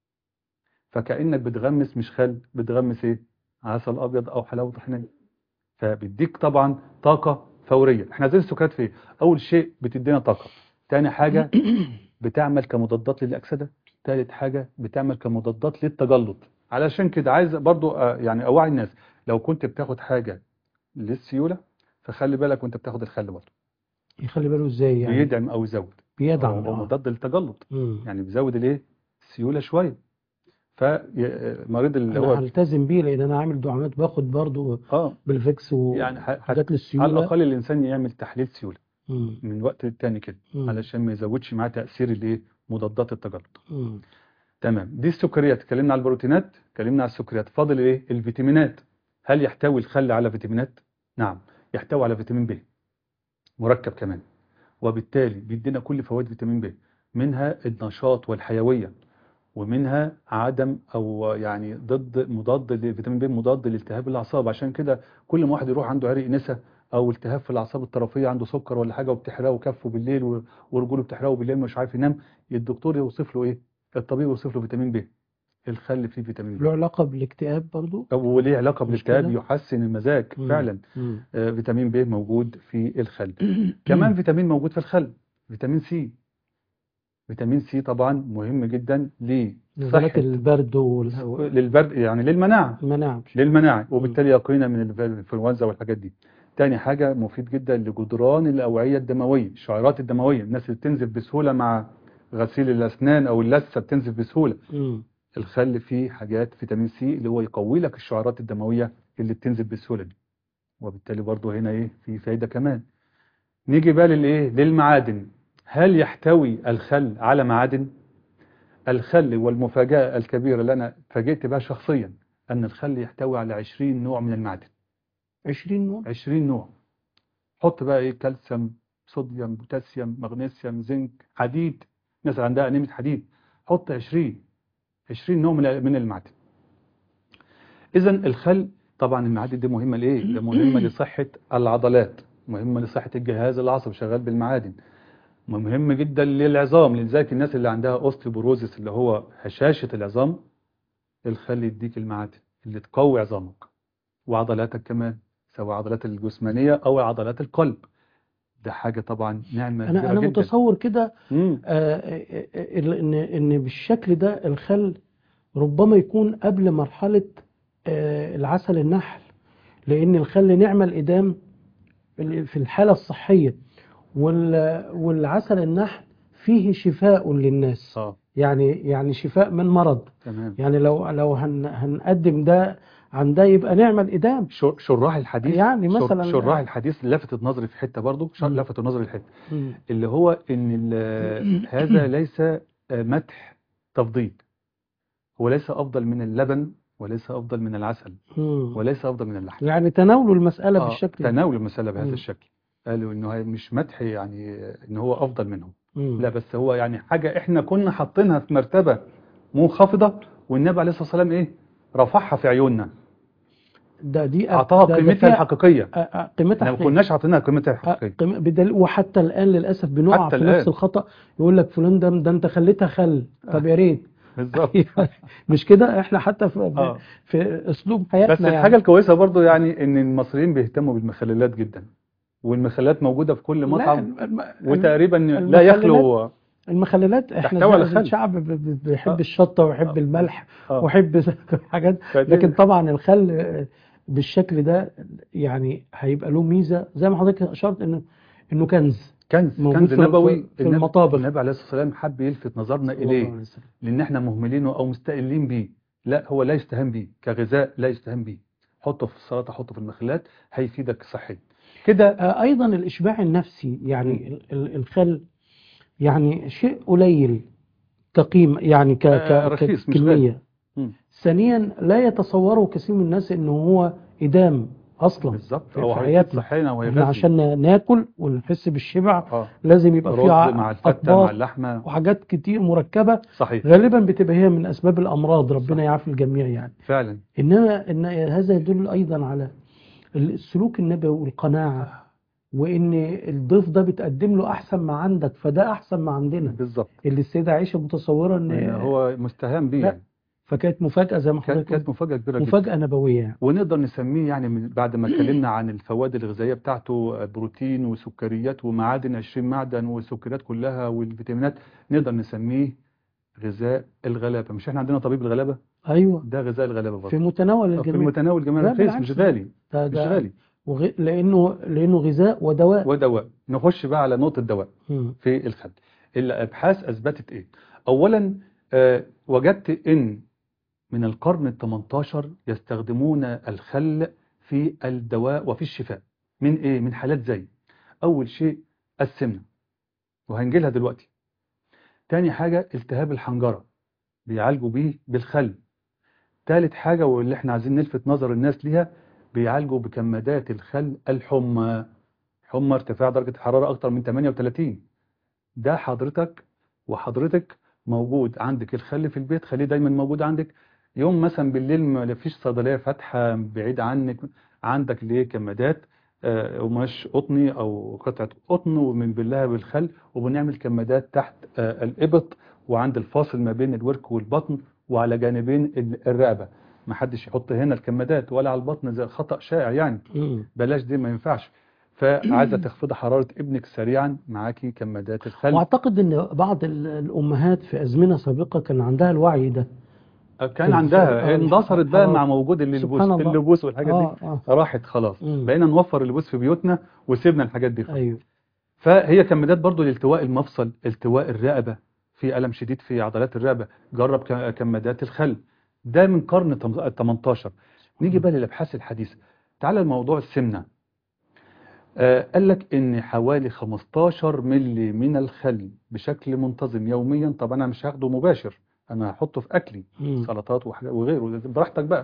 Speaker 2: فكأنك بتغمس مش خل بتغمس إيه عسل أبيض أو حلاوة طحينية فبيديك طبعا طاقة فورية احنا عايزين السكريات في إيه؟ أول شيء بتدينا طاقة تاني حاجة بتعمل كمضادات للأكسدة ثالث حاجة بتعمل كمضادات للتجلط علشان كده عايز برضو آه، يعني أوعي الناس لو كنت بتاخد حاجة للسيولة فخلي بالك وانت بتاخد الخل برضو
Speaker 1: يخلي باله ازاي يعني
Speaker 2: بيدعم أو يزود
Speaker 1: بيدعم
Speaker 2: هو
Speaker 1: آه.
Speaker 2: مضاد للتجلط
Speaker 1: مم.
Speaker 2: يعني بيزود الايه السيولة شوية فمريض اللي
Speaker 1: انا
Speaker 2: هو
Speaker 1: هلتزم بيه لان انا عامل دعامات باخد برضو
Speaker 2: اه
Speaker 1: بالفيكس
Speaker 2: يعني ح- ح-
Speaker 1: وحاجات
Speaker 2: على
Speaker 1: للسيوله
Speaker 2: الأقل الإنسان يعمل تحليل سيولة
Speaker 1: مم.
Speaker 2: من وقت للتاني كده
Speaker 1: مم.
Speaker 2: علشان ما يزودش معاه تأثير الايه مضادات التجلط
Speaker 1: مم.
Speaker 2: تمام دي السكريات اتكلمنا على البروتينات اتكلمنا على السكريات فاضل ايه الفيتامينات هل يحتوي الخل على فيتامينات نعم يحتوي على فيتامين ب مركب كمان وبالتالي بيدينا كل فوائد فيتامين ب منها النشاط والحيوية ومنها عدم او يعني ضد مضاد لفيتامين ب مضاد لالتهاب الاعصاب عشان كده كل ما واحد يروح عنده عرق نسا او التهاب في الاعصاب الطرفيه عنده سكر ولا حاجه وبتحرقه كفه بالليل و- ورجوله بتحرقه بالليل مش عارف ينام الدكتور يوصف له ايه الطبيب يوصف له فيتامين ب الخل فيه فيتامين ب
Speaker 1: له علاقه بالاكتئاب برضو
Speaker 2: وليه علاقه
Speaker 1: مش
Speaker 2: بالاكتئاب
Speaker 1: كده؟
Speaker 2: يحسن المزاج
Speaker 1: مم.
Speaker 2: فعلا
Speaker 1: مم.
Speaker 2: آه، فيتامين ب موجود في الخل كمان فيتامين موجود في الخل فيتامين سي فيتامين سي طبعا مهم جدا
Speaker 1: نزلات
Speaker 2: لصحة
Speaker 1: البرد والمناعه
Speaker 2: للبرد يعني للمناعة للمناعة وبالتالي يقينا من الف- الانفلونزا والحاجات دي تاني حاجة مفيد جدا لجدران الأوعية الدموية الشعيرات الدموية الناس اللي بتنزف بسهولة مع غسيل الأسنان أو اللثة بتنزف بسهولة
Speaker 1: مم.
Speaker 2: الخل فيه حاجات فيتامين سي اللي هو يقوي لك الشعيرات الدموية اللي بتنزف بسهولة دي وبالتالي برضو هنا ايه في فايدة كمان نيجي بقى للايه للمعادن هل يحتوي الخل على معادن الخل والمفاجأة الكبيرة اللي أنا فاجئت بها شخصيا أن الخل يحتوي على 20 نوع من المعادن
Speaker 1: 20 نوع
Speaker 2: 20 نوع حط بقى ايه كالسيوم صوديوم بوتاسيوم مغنيسيوم زنك حديد ناس عندها أنيميا حديد حط 20 20 نوع من من المعادن إذا الخل طبعا المعادن دي مهمة لإيه؟ ده مهمة لصحة العضلات مهمة لصحة الجهاز العصبي شغال بالمعادن مهم جدا للعظام لذلك الناس اللي عندها اوستيوبوروزيس اللي هو هشاشة العظام الخل يديك المعادن اللي تقوي عظامك وعضلاتك كمان سواء عضلات الجسمانية أو عضلات القلب ده حاجة طبعا نعمة
Speaker 1: انا
Speaker 2: كبيرة
Speaker 1: انا
Speaker 2: جدا
Speaker 1: متصور كده
Speaker 2: مم.
Speaker 1: آه، آه، آه، ان ان بالشكل ده الخل ربما يكون قبل مرحله آه، العسل النحل لان الخل نعمه الادام في الحاله الصحيه وال- والعسل النحل فيه شفاء للناس
Speaker 2: اه
Speaker 1: يعني يعني شفاء من مرض
Speaker 2: تمام
Speaker 1: يعني لو لو هن هنقدم ده عن ده يبقى نعمة الإدام
Speaker 2: شر- شراح الحديث
Speaker 1: يعني
Speaker 2: شر-
Speaker 1: مثلا
Speaker 2: شراح الحديث لفتت نظري في حتة برضو ش-
Speaker 1: مم.
Speaker 2: لفتت نظري في حتة
Speaker 1: مم.
Speaker 2: اللي هو ان ال- هذا ليس آه، مدح تفضيل هو ليس افضل من اللبن وليس افضل من العسل
Speaker 1: مم.
Speaker 2: وليس افضل من اللحم
Speaker 1: يعني تناولوا المسألة
Speaker 2: آه،
Speaker 1: بالشكل ده
Speaker 2: تناول المسألة بهذا
Speaker 1: مم.
Speaker 2: الشكل قالوا انه هي مش مدح يعني آه، ان هو افضل منهم
Speaker 1: مم.
Speaker 2: لا بس هو يعني حاجة احنا كنا حاطينها في مرتبة منخفضة والنبي عليه الصلاة والسلام ايه رفعها في عيوننا
Speaker 1: ده دي
Speaker 2: اعطاها
Speaker 1: ده- ده
Speaker 2: قيمتها
Speaker 1: فيها-
Speaker 2: الحقيقية
Speaker 1: آه، آه، قيمتها
Speaker 2: احنا ما
Speaker 1: حقيقية.
Speaker 2: كناش عاطينها قيمتها
Speaker 1: آه،
Speaker 2: الحقيقية
Speaker 1: قيم- بدل وحتى الآن للأسف بنقع
Speaker 2: حتى
Speaker 1: في
Speaker 2: الآن.
Speaker 1: نفس الخطأ يقول لك فلان ده ده أنت خليتها خل طب يا ريت
Speaker 2: بالظبط
Speaker 1: مش كده احنا حتى في,
Speaker 2: آه.
Speaker 1: في أسلوب حياتنا
Speaker 2: بس الحاجة
Speaker 1: يعني.
Speaker 2: الكويسة برضو يعني ان المصريين بيهتموا بالمخللات جدا والمخللات موجودة في كل
Speaker 1: لا
Speaker 2: مطعم
Speaker 1: الم-
Speaker 2: وتقريبا لا
Speaker 1: المخللات
Speaker 2: يخلو
Speaker 1: المخللات احنا
Speaker 2: تحتوي على
Speaker 1: زي-
Speaker 2: خل.
Speaker 1: شعب ب- ب- بيحب
Speaker 2: آه.
Speaker 1: الشطة ويحب
Speaker 2: آه.
Speaker 1: الملح
Speaker 2: آه.
Speaker 1: ويحب حاجات
Speaker 2: فدي-
Speaker 1: لكن طبعا الخل آه، بالشكل ده يعني هيبقى له ميزة زي ما حضرتك اشرت انه انه كنز
Speaker 2: كنز
Speaker 1: موجود
Speaker 2: كنز
Speaker 1: في-
Speaker 2: نبوي
Speaker 1: في- في
Speaker 2: النبي-
Speaker 1: المطابخ.
Speaker 2: النبي عليه الصلاه والسلام حب يلفت نظرنا
Speaker 1: صلى الله
Speaker 2: اليه
Speaker 1: عليه وسلم.
Speaker 2: لان احنا مهملينه او مستقلين بيه لا هو لا يستهان بيه كغذاء لا يستهان بيه حطه في السلطه حطه في المخلات هيفيدك صحيا كده
Speaker 1: آه، أيضا الإشباع النفسي يعني ال- ال- الخل يعني شيء قليل كقيمة يعني ك
Speaker 2: آه،
Speaker 1: ك
Speaker 2: رخيص، مش
Speaker 1: ككمية
Speaker 2: مم.
Speaker 1: ثانيا لا يتصوره كثير من الناس إنه هو إدام أصلا
Speaker 2: بالظبط
Speaker 1: في
Speaker 2: هو
Speaker 1: في
Speaker 2: هيفيد
Speaker 1: حياتنا.
Speaker 2: صحيا
Speaker 1: احنا
Speaker 2: وهيغذي
Speaker 1: عشان ناكل ونحس بالشبع
Speaker 2: اه
Speaker 1: لازم يبقى
Speaker 2: رز
Speaker 1: في ع-
Speaker 2: مع الفته مع
Speaker 1: أطباق
Speaker 2: اللحمه
Speaker 1: وحاجات كتير مركبة
Speaker 2: صحيح
Speaker 1: غالبا بتبقى هي من أسباب الأمراض ربنا
Speaker 2: صح.
Speaker 1: يعافي الجميع يعني
Speaker 2: فعلا
Speaker 1: إنما إن هذا يدل أيضا على السلوك النبوي والقناعة وإن الضيف ده بتقدم له أحسن ما عندك فده أحسن ما عندنا
Speaker 2: بالظبط
Speaker 1: اللي السيدة عائشة متصورة إن
Speaker 2: هو مستهان بيه
Speaker 1: لا،
Speaker 2: يعني
Speaker 1: فكانت مفاجأة زي ما
Speaker 2: كانت
Speaker 1: حضرتك
Speaker 2: كانت
Speaker 1: قلت
Speaker 2: مفاجاه كبيره جدا
Speaker 1: مفاجأة نبوية يعني
Speaker 2: ونقدر نسميه يعني من بعد ما اتكلمنا عن الفوائد الغذائيه بتاعته بروتين وسكريات ومعادن 20 معدن والسكريات كلها والفيتامينات نقدر نسميه غذاء الغلابه مش احنا عندنا طبيب الغلابه
Speaker 1: أيوه
Speaker 2: ده غذاء الغلابه برضه
Speaker 1: في متناول
Speaker 2: في
Speaker 1: الجميع
Speaker 2: متناول الجميع
Speaker 1: لا،
Speaker 2: رخيص
Speaker 1: بالعكس.
Speaker 2: مش غالي
Speaker 1: ده
Speaker 2: مش
Speaker 1: ده
Speaker 2: غالي
Speaker 1: وغ... لأنه لأنه غذاء ودواء
Speaker 2: ودواء نخش بقى على نقطه الدواء
Speaker 1: مم.
Speaker 2: في الخل الابحاث اثبتت ايه اولا آه، وجدت ان من القرن ال 18 يستخدمون الخل في الدواء وفي الشفاء من ايه من حالات زي اول شيء السمنه وهنجي لها دلوقتي تاني حاجه التهاب الحنجره بيعالجوا بيه بالخل تالت حاجه واللي احنا عايزين نلفت نظر الناس ليها بيعالجوا بكمادات الخل الحمى حمى ارتفاع درجه الحراره اكتر من 38 ده حضرتك وحضرتك موجود عندك الخل في البيت خليه دايما موجود عندك يوم مثلا بالليل ما فيش صيدليه فاتحه بعيد عنك عندك ليه كمادات آه، قماش قطني او قطعه قطن وبنبلها بالخل وبنعمل كمادات تحت آه، الابط وعند الفاصل ما بين الورك والبطن وعلى جانبين ال- الرقبه ما حدش يحط هنا الكمادات ولا على البطن زي خطأ شائع يعني
Speaker 1: مم.
Speaker 2: بلاش دي ما ينفعش فعايزه تخفضي حراره ابنك سريعا معاكي كمادات الخل
Speaker 1: واعتقد ان بعض ال- الامهات في ازمنه سابقه كان عندها الوعي ده
Speaker 2: كان
Speaker 1: في-
Speaker 2: عندها
Speaker 1: في-
Speaker 2: اندثرت بقى
Speaker 1: آه.
Speaker 2: مع موجود اللبوس
Speaker 1: سبحان الله.
Speaker 2: اللبوس والحاجات
Speaker 1: اه
Speaker 2: دي
Speaker 1: اه
Speaker 2: راحت خلاص
Speaker 1: مم.
Speaker 2: بقينا نوفر اللبوس في بيوتنا وسيبنا الحاجات دي خلاص.
Speaker 1: ايوه
Speaker 2: فهي كمادات برضو لالتواء المفصل التواء الرقبه في الم شديد في عضلات الرقبه جرب ك- كمادات الخل ده من قرن ال 18 نيجي بقى للابحاث الحديثه تعالى لموضوع السمنه آه قال لك ان حوالي 15 ملي من الخل بشكل منتظم يوميا طب انا مش هاخده مباشر انا هحطه في اكلي
Speaker 1: مم.
Speaker 2: سلطات وحاجات وغيره براحتك بقى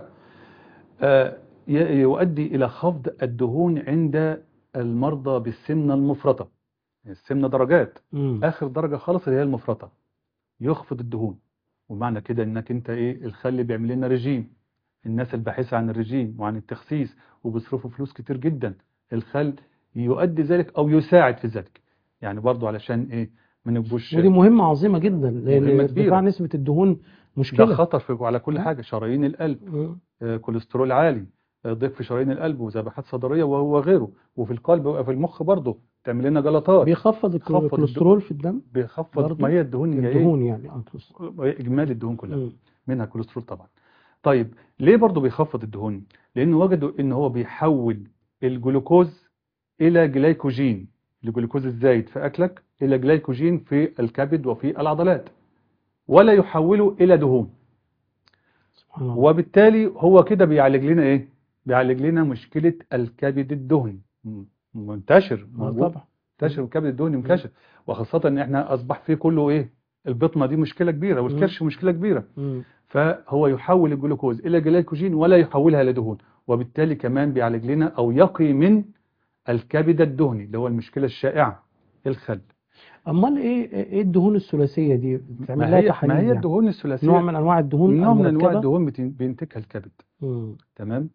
Speaker 2: آه، ي- يؤدي إلى خفض الدهون عند المرضى بالسمنة المفرطة السمنة درجات
Speaker 1: مم.
Speaker 2: آخر درجة خالص اللي هي المفرطة يخفض الدهون ومعنى كده إنك أنت إيه الخل بيعمل لنا رجيم الناس الباحثة عن الرجيم وعن التخسيس وبيصرفوا فلوس كتير جدا الخل يؤدي ذلك أو يساعد في ذلك يعني برضو علشان إيه ما نبقوش
Speaker 1: ودي مهمه عظيمه جدا
Speaker 2: مهمة
Speaker 1: لان
Speaker 2: كبيرة.
Speaker 1: ارتفاع نسبه الدهون
Speaker 2: ده
Speaker 1: مشكله
Speaker 2: خطر في على كل حاجة شرايين القلب
Speaker 1: مم.
Speaker 2: آه، كوليسترول عالي آه، ضيق في شرايين القلب وذبحات صدريه وهو غيره وفي القلب وفي المخ برضه تعمل لنا جلطات
Speaker 1: بيخفض
Speaker 2: بيخفض
Speaker 1: الكوليسترول في الدم
Speaker 2: بيخفض
Speaker 1: برضه
Speaker 2: ما هي الدهون هي ايه
Speaker 1: الدهون يعني آه، كوليسترول.
Speaker 2: اجمالي الدهون كلها
Speaker 1: مم.
Speaker 2: منها كوليسترول طبعا طيب ليه برضه بيخفض الدهون لان وجدوا ان هو بيحول الجلوكوز الى جلايكوجين الجلوكوز الزايد في اكلك الى جلايكوجين في الكبد وفي العضلات ولا يحوله الى دهون
Speaker 1: سبحان الله
Speaker 2: وبالتالي هو كده بيعالج لنا ايه بيعالج لنا مشكلة الكبد الدهني م- منتشر
Speaker 1: آه،
Speaker 2: موجود
Speaker 1: طبعا
Speaker 2: منتشر الكبد الدهني منتشر وخاصة ان احنا اصبح فيه كله ايه البطنة دي مشكلة كبيرة والكرش مشكلة كبيرة
Speaker 1: مم.
Speaker 2: فهو يحول الجلوكوز الى جلايكوجين ولا يحولها الى دهون وبالتالي كمان بيعالج لنا او يقي من الكبد الدهني اللي هو المشكلة الشائعة الخل
Speaker 1: امال ايه ايه الدهون الثلاثيه دي بتعمل
Speaker 2: ما
Speaker 1: لها
Speaker 2: هي
Speaker 1: تحاليل
Speaker 2: ما هي
Speaker 1: يعني.
Speaker 2: الدهون الثلاثية
Speaker 1: نوع من انواع الدهون
Speaker 2: نوع من انواع
Speaker 1: المركبة؟
Speaker 2: الدهون بتن- بينتجها الكبد
Speaker 1: مم.
Speaker 2: تمام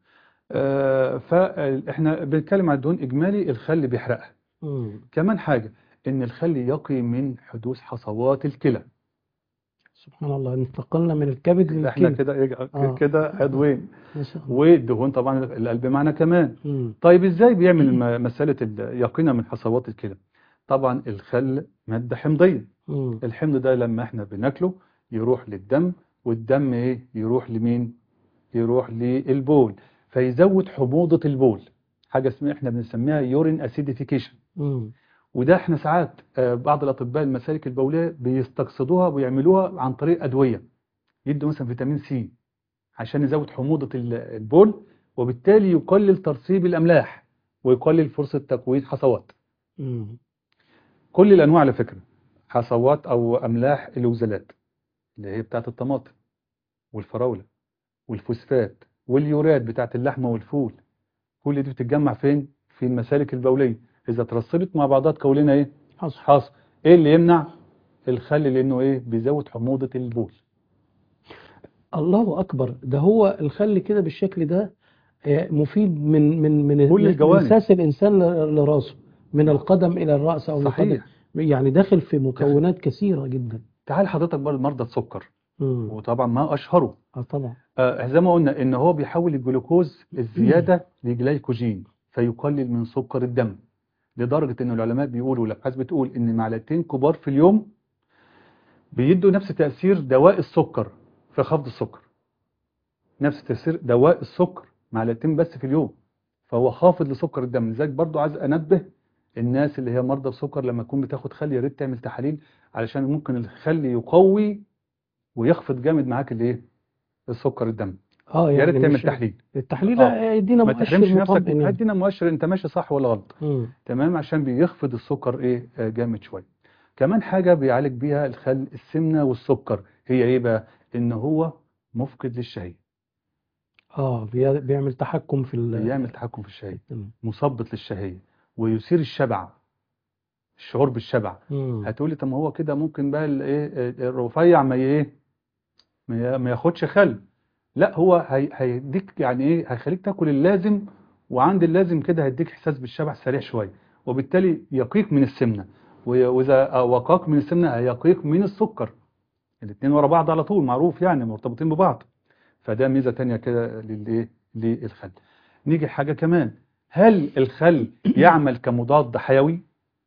Speaker 2: آه فاحنا بنتكلم عن الدهون اجمالي الخل بيحرقها
Speaker 1: مم.
Speaker 2: كمان حاجه ان الخل يقي من حدوث حصوات الكلى
Speaker 1: سبحان الله انتقلنا من الكبد
Speaker 2: احنا
Speaker 1: للكلى
Speaker 2: كده إيه-
Speaker 1: آه.
Speaker 2: كده عضوين
Speaker 1: ما شاء الله
Speaker 2: والدهون طبعا القلب معنا كمان
Speaker 1: مم.
Speaker 2: طيب ازاي بيعمل الم- مساله ال- يقينا من حصوات الكلى طبعا الخل ماده حمضيه
Speaker 1: مم.
Speaker 2: الحمض ده لما احنا بناكله يروح للدم والدم ايه يروح لمين يروح للبول فيزود حموضة البول حاجة اسمها احنا بنسميها يورين اسيديفيكيشن
Speaker 1: مم.
Speaker 2: وده احنا ساعات آه، بعض الاطباء المسالك البوليه بيستقصدوها ويعملوها عن طريق ادويه يدوا مثلا فيتامين سي عشان يزود حموضه ال- البول وبالتالي يقلل ترسيب الاملاح ويقلل فرصه تكوين حصوات
Speaker 1: مم.
Speaker 2: كل الانواع على فكره حصوات او املاح الاوزالات اللي هي بتاعه الطماطم والفراوله والفوسفات واليورات بتاعه اللحمه والفول كل دي بتتجمع فين في المسالك البوليه اذا ترسبت مع بعضها تكون لنا ايه
Speaker 1: حصل
Speaker 2: حص ايه اللي يمنع الخل لانه ايه بيزود حموضه البول
Speaker 1: الله اكبر ده هو الخل كده بالشكل ده آه، مفيد من من من
Speaker 2: كل
Speaker 1: من
Speaker 2: الجوانب.
Speaker 1: اساس الانسان ل- لراسه من القدم الى الراس او من القدم
Speaker 2: صحيح
Speaker 1: يعني داخل في مكونات كثيره جدا
Speaker 2: تعال حضرتك برضه مرضى السكر
Speaker 1: مم.
Speaker 2: وطبعا ما اشهره
Speaker 1: اه طبعا
Speaker 2: آه زي ما قلنا ان هو بيحول الجلوكوز الزياده لجلايكوجين فيقلل من سكر الدم لدرجه ان العلماء بيقولوا الابحاث بتقول ان معلقتين كبار في اليوم بيدوا نفس تاثير دواء السكر في خفض السكر نفس تاثير دواء السكر معلقتين بس في اليوم فهو خافض لسكر الدم لذلك برضو عايز انبه الناس اللي هي مرضى السكر لما تكون بتاخد خل يا ريت تعمل تحاليل علشان ممكن الخل يقوي ويخفض جامد معاك الايه السكر الدم
Speaker 1: اه
Speaker 2: يا
Speaker 1: يعني
Speaker 2: ريت تعمل
Speaker 1: مش
Speaker 2: تحليل
Speaker 1: التحليل
Speaker 2: آه.
Speaker 1: يدينا
Speaker 2: ما
Speaker 1: مؤشر
Speaker 2: تحرمش نفسك
Speaker 1: مطمئن يعني.
Speaker 2: ادينا مؤشر انت ماشي صح ولا غلط
Speaker 1: مم.
Speaker 2: تمام عشان بيخفض السكر ايه آه، جامد شويه كمان حاجه بيعالج بيها الخل السمنه والسكر هي ايه بقى ان هو مفقد للشهيه
Speaker 1: اه بي- بيعمل تحكم في ال
Speaker 2: بيعمل تحكم في الشهيه
Speaker 1: مم.
Speaker 2: مثبط للشهيه ويثير الشبع الشعور بالشبع
Speaker 1: مم.
Speaker 2: هتقولي طب ما هو كده ممكن بقى الايه آه، الرفيع ما ايه ما ي- ما ياخدش خل لا هو هي- هيديك يعني ايه هيخليك تاكل اللازم وعند اللازم كده هيديك احساس بالشبع سريع شويه وبالتالي يقيك من السمنه و- واذا وقاك من السمنه هيقيك من السكر الاثنين ورا بعض على طول معروف يعني مرتبطين ببعض فده ميزه تانية كده للايه للخل نيجي حاجه كمان هل الخل يعمل كمضاد حيوي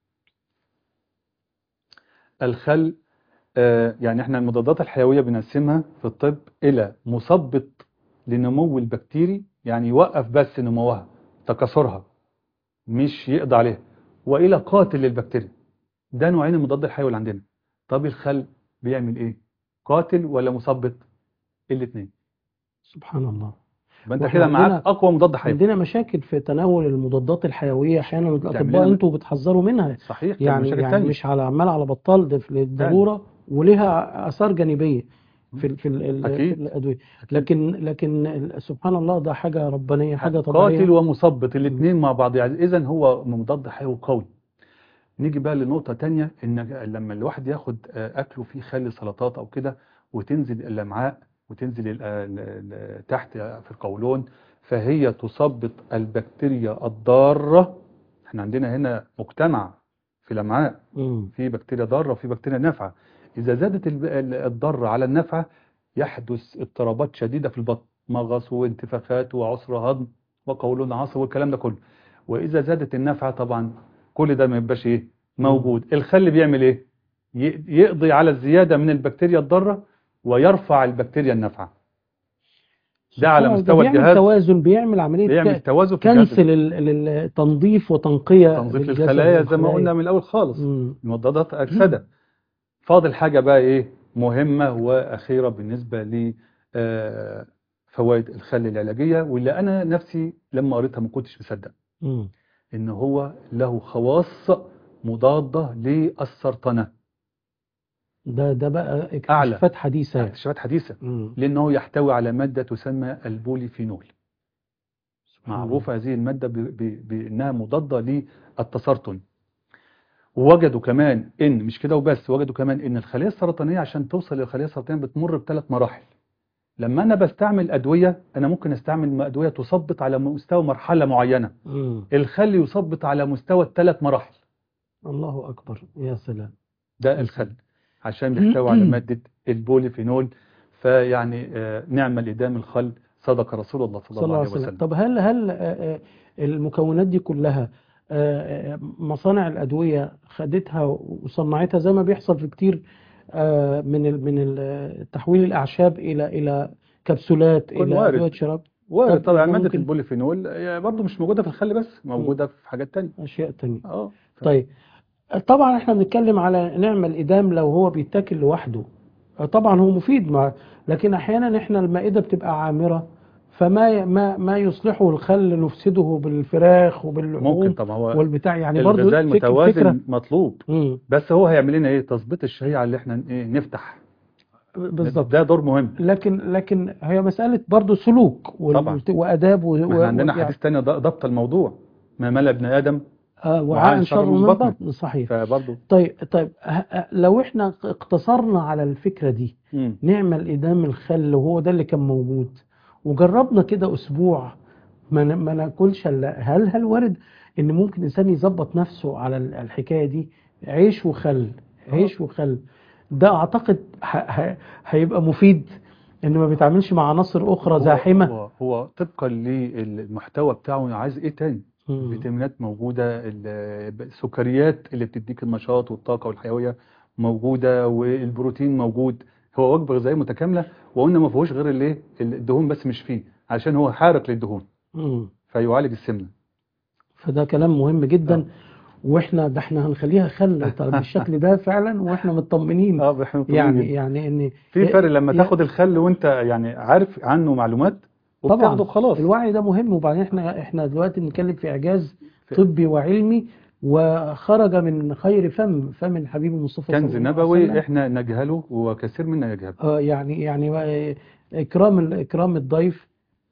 Speaker 2: الخل آه، يعني احنا المضادات الحيويه بنقسمها في الطب الى مثبط لنمو البكتيري يعني يوقف بس نموها تكاثرها مش يقضي عليها والى قاتل للبكتيريا ده نوعين المضاد الحيوي اللي عندنا طب الخل بيعمل ايه قاتل ولا مثبط الاثنين
Speaker 1: سبحان الله
Speaker 2: يبقى انت
Speaker 1: واحنا
Speaker 2: كده معاك
Speaker 1: عندنا-
Speaker 2: اقوى مضاد حيوي
Speaker 1: عندنا مشاكل في تناول المضادات الحيويه احيانا الاطباء
Speaker 2: لنا-
Speaker 1: انتوا بتحذروا منها
Speaker 2: صحيح ده
Speaker 1: يعني
Speaker 2: مشاكل
Speaker 1: يعني
Speaker 2: تانية.
Speaker 1: مش على عمال على بطال ده في للضروره ولها اثار جانبيه في ال- في ال- ال- في
Speaker 2: أكيد.
Speaker 1: الادويه
Speaker 2: أكيد.
Speaker 1: لكن لكن ال- سبحان الله ده حاجه ربانيه حاجه
Speaker 2: قاتل
Speaker 1: طبيعيه
Speaker 2: ومثبط الاثنين مع بعض يعني اذا هو مضاد حيوي قوي نيجي بقى لنقطة تانية ان لما الواحد ياخد آه، اكله فيه خل سلطات او كده وتنزل الامعاء وتنزل ال- ال- ال- تحت في القولون فهي تثبط البكتيريا الضارة احنا عندنا هنا مجتمع في الامعاء
Speaker 1: مم.
Speaker 2: في بكتيريا ضارة وفي بكتيريا نافعة إذا زادت الب- ال- الضارة على النافعة يحدث اضطرابات شديدة في البطن مغص وانتفاخات وعسر هضم وقولون عصب والكلام ده كله وإذا زادت النافعة طبعا كل ده ما يبقاش إيه موجود الخل بيعمل إيه ي- يقضي على الزيادة من البكتيريا الضارة ويرفع البكتيريا النافعة ده على
Speaker 1: سبحان الله،
Speaker 2: مستوى
Speaker 1: بيعمل
Speaker 2: الجهاز
Speaker 1: توازن بيعمل عمليه
Speaker 2: بيعمل
Speaker 1: ك-
Speaker 2: توازن في الجهاز
Speaker 1: كنسل ال- ال- تنظيف وتنقيه
Speaker 2: تنظيف
Speaker 1: للجسد
Speaker 2: للخلايا زي ما
Speaker 1: والخلايا.
Speaker 2: قلنا من الأول خالص
Speaker 1: مم.
Speaker 2: مضادات أكسدة فاضل حاجة بقى إيه مهمة وأخيرة بالنسبة ل آه، فوائد الخل العلاجية واللي أنا نفسي لما قريتها ما كنتش مصدق
Speaker 1: مم.
Speaker 2: إن هو له خواص مضادة للسرطانات
Speaker 1: ده ده بقى
Speaker 2: أعلى.
Speaker 1: اكتشافات حديثه يعني.
Speaker 2: اكتشافات حديثة
Speaker 1: مم.
Speaker 2: لأنه يحتوي على مادة تسمى البوليفينول
Speaker 1: سبحان الله.
Speaker 2: معروفة هذه المادة ب- ب- بأنها مضادة للتسرطن ووجدوا كمان ان مش كده وبس وجدوا كمان ان الخليه السرطانيه عشان توصل للخليه السرطانيه بتمر بثلاث مراحل لما انا بستعمل ادويه انا ممكن استعمل ادويه تثبط على مستوى مرحله معينه
Speaker 1: مم.
Speaker 2: الخل يثبط على مستوى الثلاث مراحل
Speaker 1: الله اكبر يا سلام
Speaker 2: ده الخل عشان بيحتوي على ماده البوليفينول فيعني آه، نعم الادام الخل صدق رسول الله صلى
Speaker 1: صلى الله عليه وسلم طب هل هل آه، آه، المكونات دي كلها آه، آه، مصانع الأدوية خدتها وصنعتها زي ما بيحصل في كتير آه، من ال- من ال- تحويل الأعشاب إلى إلى كبسولات
Speaker 2: كل
Speaker 1: إلى
Speaker 2: وارد.
Speaker 1: أدوية شراب
Speaker 2: وارد
Speaker 1: طب
Speaker 2: طبعا
Speaker 1: ده
Speaker 2: ماده
Speaker 1: ممكن-
Speaker 2: البوليفينول آه، برضه مش موجوده في الخل بس موجوده في حاجات تانية
Speaker 1: أشياء تانية
Speaker 2: اه
Speaker 1: طيب طبعا احنا بنتكلم على نعمة الإدام لو هو بيتاكل لوحده طبعا هو مفيد مع لكن أحيانا احنا المائدة بتبقى عامرة فما ما ما يصلحه الخل نفسده بالفراخ
Speaker 2: ممكن
Speaker 1: وباللحوم
Speaker 2: طبعا هو
Speaker 1: والبتاع يعني برضو
Speaker 2: الغذاء
Speaker 1: فك-
Speaker 2: المتوازن
Speaker 1: فكرة
Speaker 2: مطلوب
Speaker 1: مم.
Speaker 2: بس هو هيعمل لنا ايه تظبيط الشريعه اللي احنا ايه نفتح
Speaker 1: بالظبط
Speaker 2: ده دور مهم
Speaker 1: لكن لكن هي مسألة برضو سلوك وال-
Speaker 2: طبعا.
Speaker 1: وآداب و-
Speaker 2: ما احنا عندنا
Speaker 1: و- يعني-
Speaker 2: حديث تاني ض- ضبط الموضوع ما ملا ابن ادم
Speaker 1: آه
Speaker 2: وعاء
Speaker 1: وعاء شر من
Speaker 2: بطن.
Speaker 1: بطن صحيح
Speaker 2: فبرضه
Speaker 1: طيب طيب ه- ه- لو احنا اقتصرنا على الفكرة دي
Speaker 2: مم.
Speaker 1: نعمل إدام الخل وهو ده اللي كان موجود وجربنا كده أسبوع ما ن- ما ناكلش إلا هل هل وارد إن ممكن إنسان يظبط نفسه على ال- الحكاية دي عيش وخل عيش وخل ده أعتقد ه- ه- هيبقى مفيد إنه ما بيتعاملش مع عناصر أخرى
Speaker 2: هو-
Speaker 1: زاحمة
Speaker 2: هو, هو طبقا للمحتوى بتاعه عايز ايه تاني
Speaker 1: مم.
Speaker 2: فيتامينات موجودة ال- السكريات اللي بتديك النشاط والطاقة والحيوية موجودة والبروتين موجود هو وجبة غذائية متكاملة وقلنا ما فيهوش غير الايه الدهون بس مش فيه عشان هو حارق للدهون
Speaker 1: مم.
Speaker 2: فيعالج السمنة
Speaker 1: فده كلام مهم جدا
Speaker 2: آه.
Speaker 1: واحنا ده احنا هنخليها خل طب بالشكل ده فعلا واحنا مطمنين
Speaker 2: اه احنا
Speaker 1: يعني يعني ان
Speaker 2: في فرق لما
Speaker 1: يا-
Speaker 2: تاخد الخل وانت يعني عارف عنه معلومات وبتاخده
Speaker 1: طبعا
Speaker 2: خلاص
Speaker 1: الوعي ده مهم وبعدين احنا احنا دلوقتي بنتكلم في اعجاز
Speaker 2: في-
Speaker 1: طبي وعلمي وخرج من خير فم فم الحبيب المصطفى
Speaker 2: كنز
Speaker 1: صلى الله عليه
Speaker 2: نبوي
Speaker 1: وسلم.
Speaker 2: احنا نجهله وكثير منا يجهله
Speaker 1: آه يعني يعني آه، اكرام ال- اكرام الضيف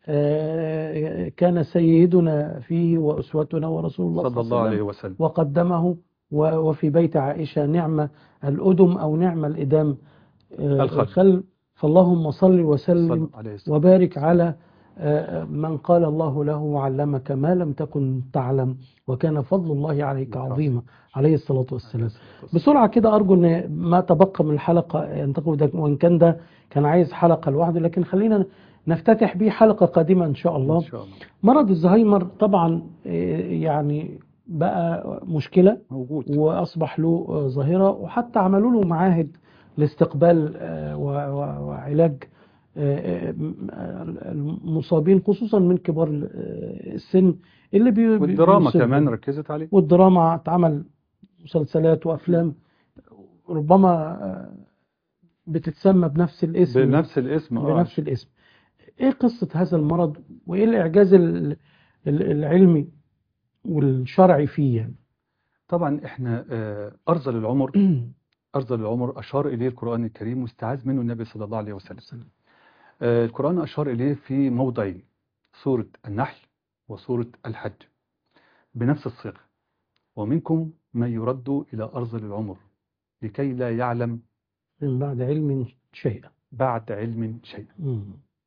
Speaker 1: آه، كان سيدنا فيه واسوتنا ورسول الله
Speaker 2: صلى الله
Speaker 1: عليه
Speaker 2: عليه
Speaker 1: وسلم
Speaker 2: وسلم
Speaker 1: وقدمه و- وفي بيت عائشة نعمة الأدم أو نعمة الإدام آه،
Speaker 2: الخل.
Speaker 1: الخل فاللهم صل وسلم
Speaker 2: صلى الله عليه وسلم
Speaker 1: وبارك على آه، من قال الله له وعلمك ما لم تكن تعلم وكان فضل الله عليك عظيما عليه الصلاة والسلام بسرعة كده أرجو أن ما تبقى من الحلقة ينتقل ده وإن كان ده كان عايز حلقة لوحده لكن خلينا نفتتح بيه حلقة قادمة إن شاء الله
Speaker 2: ان شاء الله
Speaker 1: مرض الزهايمر طبعا آه، يعني بقى مشكلة
Speaker 2: موجود
Speaker 1: وأصبح له آه، ظاهرة وحتى عملوا له معاهد لاستقبال آه، و- و- وعلاج آه، آه، م- آه، المصابين خصوصا من كبار ال- آه، السن اللي بي بي-
Speaker 2: والدراما
Speaker 1: بيصيبهم.
Speaker 2: كمان ركزت عليه
Speaker 1: والدراما اتعمل مسلسلات وأفلام ربما آه، بتتسمى بنفس الاسم
Speaker 2: بنفس الاسم اه
Speaker 1: بنفس الاسم ايه قصة هذا المرض وايه الاعجاز ال- ال- العلمي والشرعي فيه يعني
Speaker 2: طبعا احنا آه، ارذل العمر ارذل العمر اشار اليه القران الكريم واستعاذ منه النبي صلى الله عليه وسلم آه، القران اشار اليه في موضعين سوره النحل وسوره الحج بنفس الصيغه ومنكم من يرد الى ارذل العمر لكي لا يعلم
Speaker 1: من بعد علم شيئا
Speaker 2: بعد علم شيئا
Speaker 1: مم.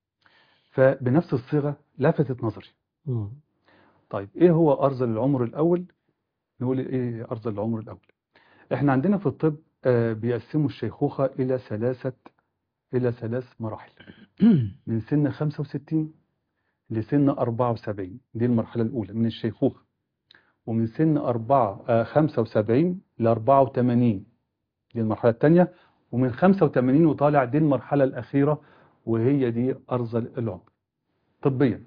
Speaker 2: فبنفس الصيغه لفتت نظري
Speaker 1: مم.
Speaker 2: طيب ايه هو ارذل العمر الاول نقول ايه ارذل العمر الاول احنا عندنا في الطب آه، بيقسموا الشيخوخه الى ثلاثه الى ثلاث مراحل من سن 65 لسن 74 دي المرحله الاولى من الشيخوخه ومن سن 4 آه، 75 ل 84 دي المرحله الثانيه ومن 85 وطالع دي المرحله الاخيره وهي دي ارذل العمر طبيا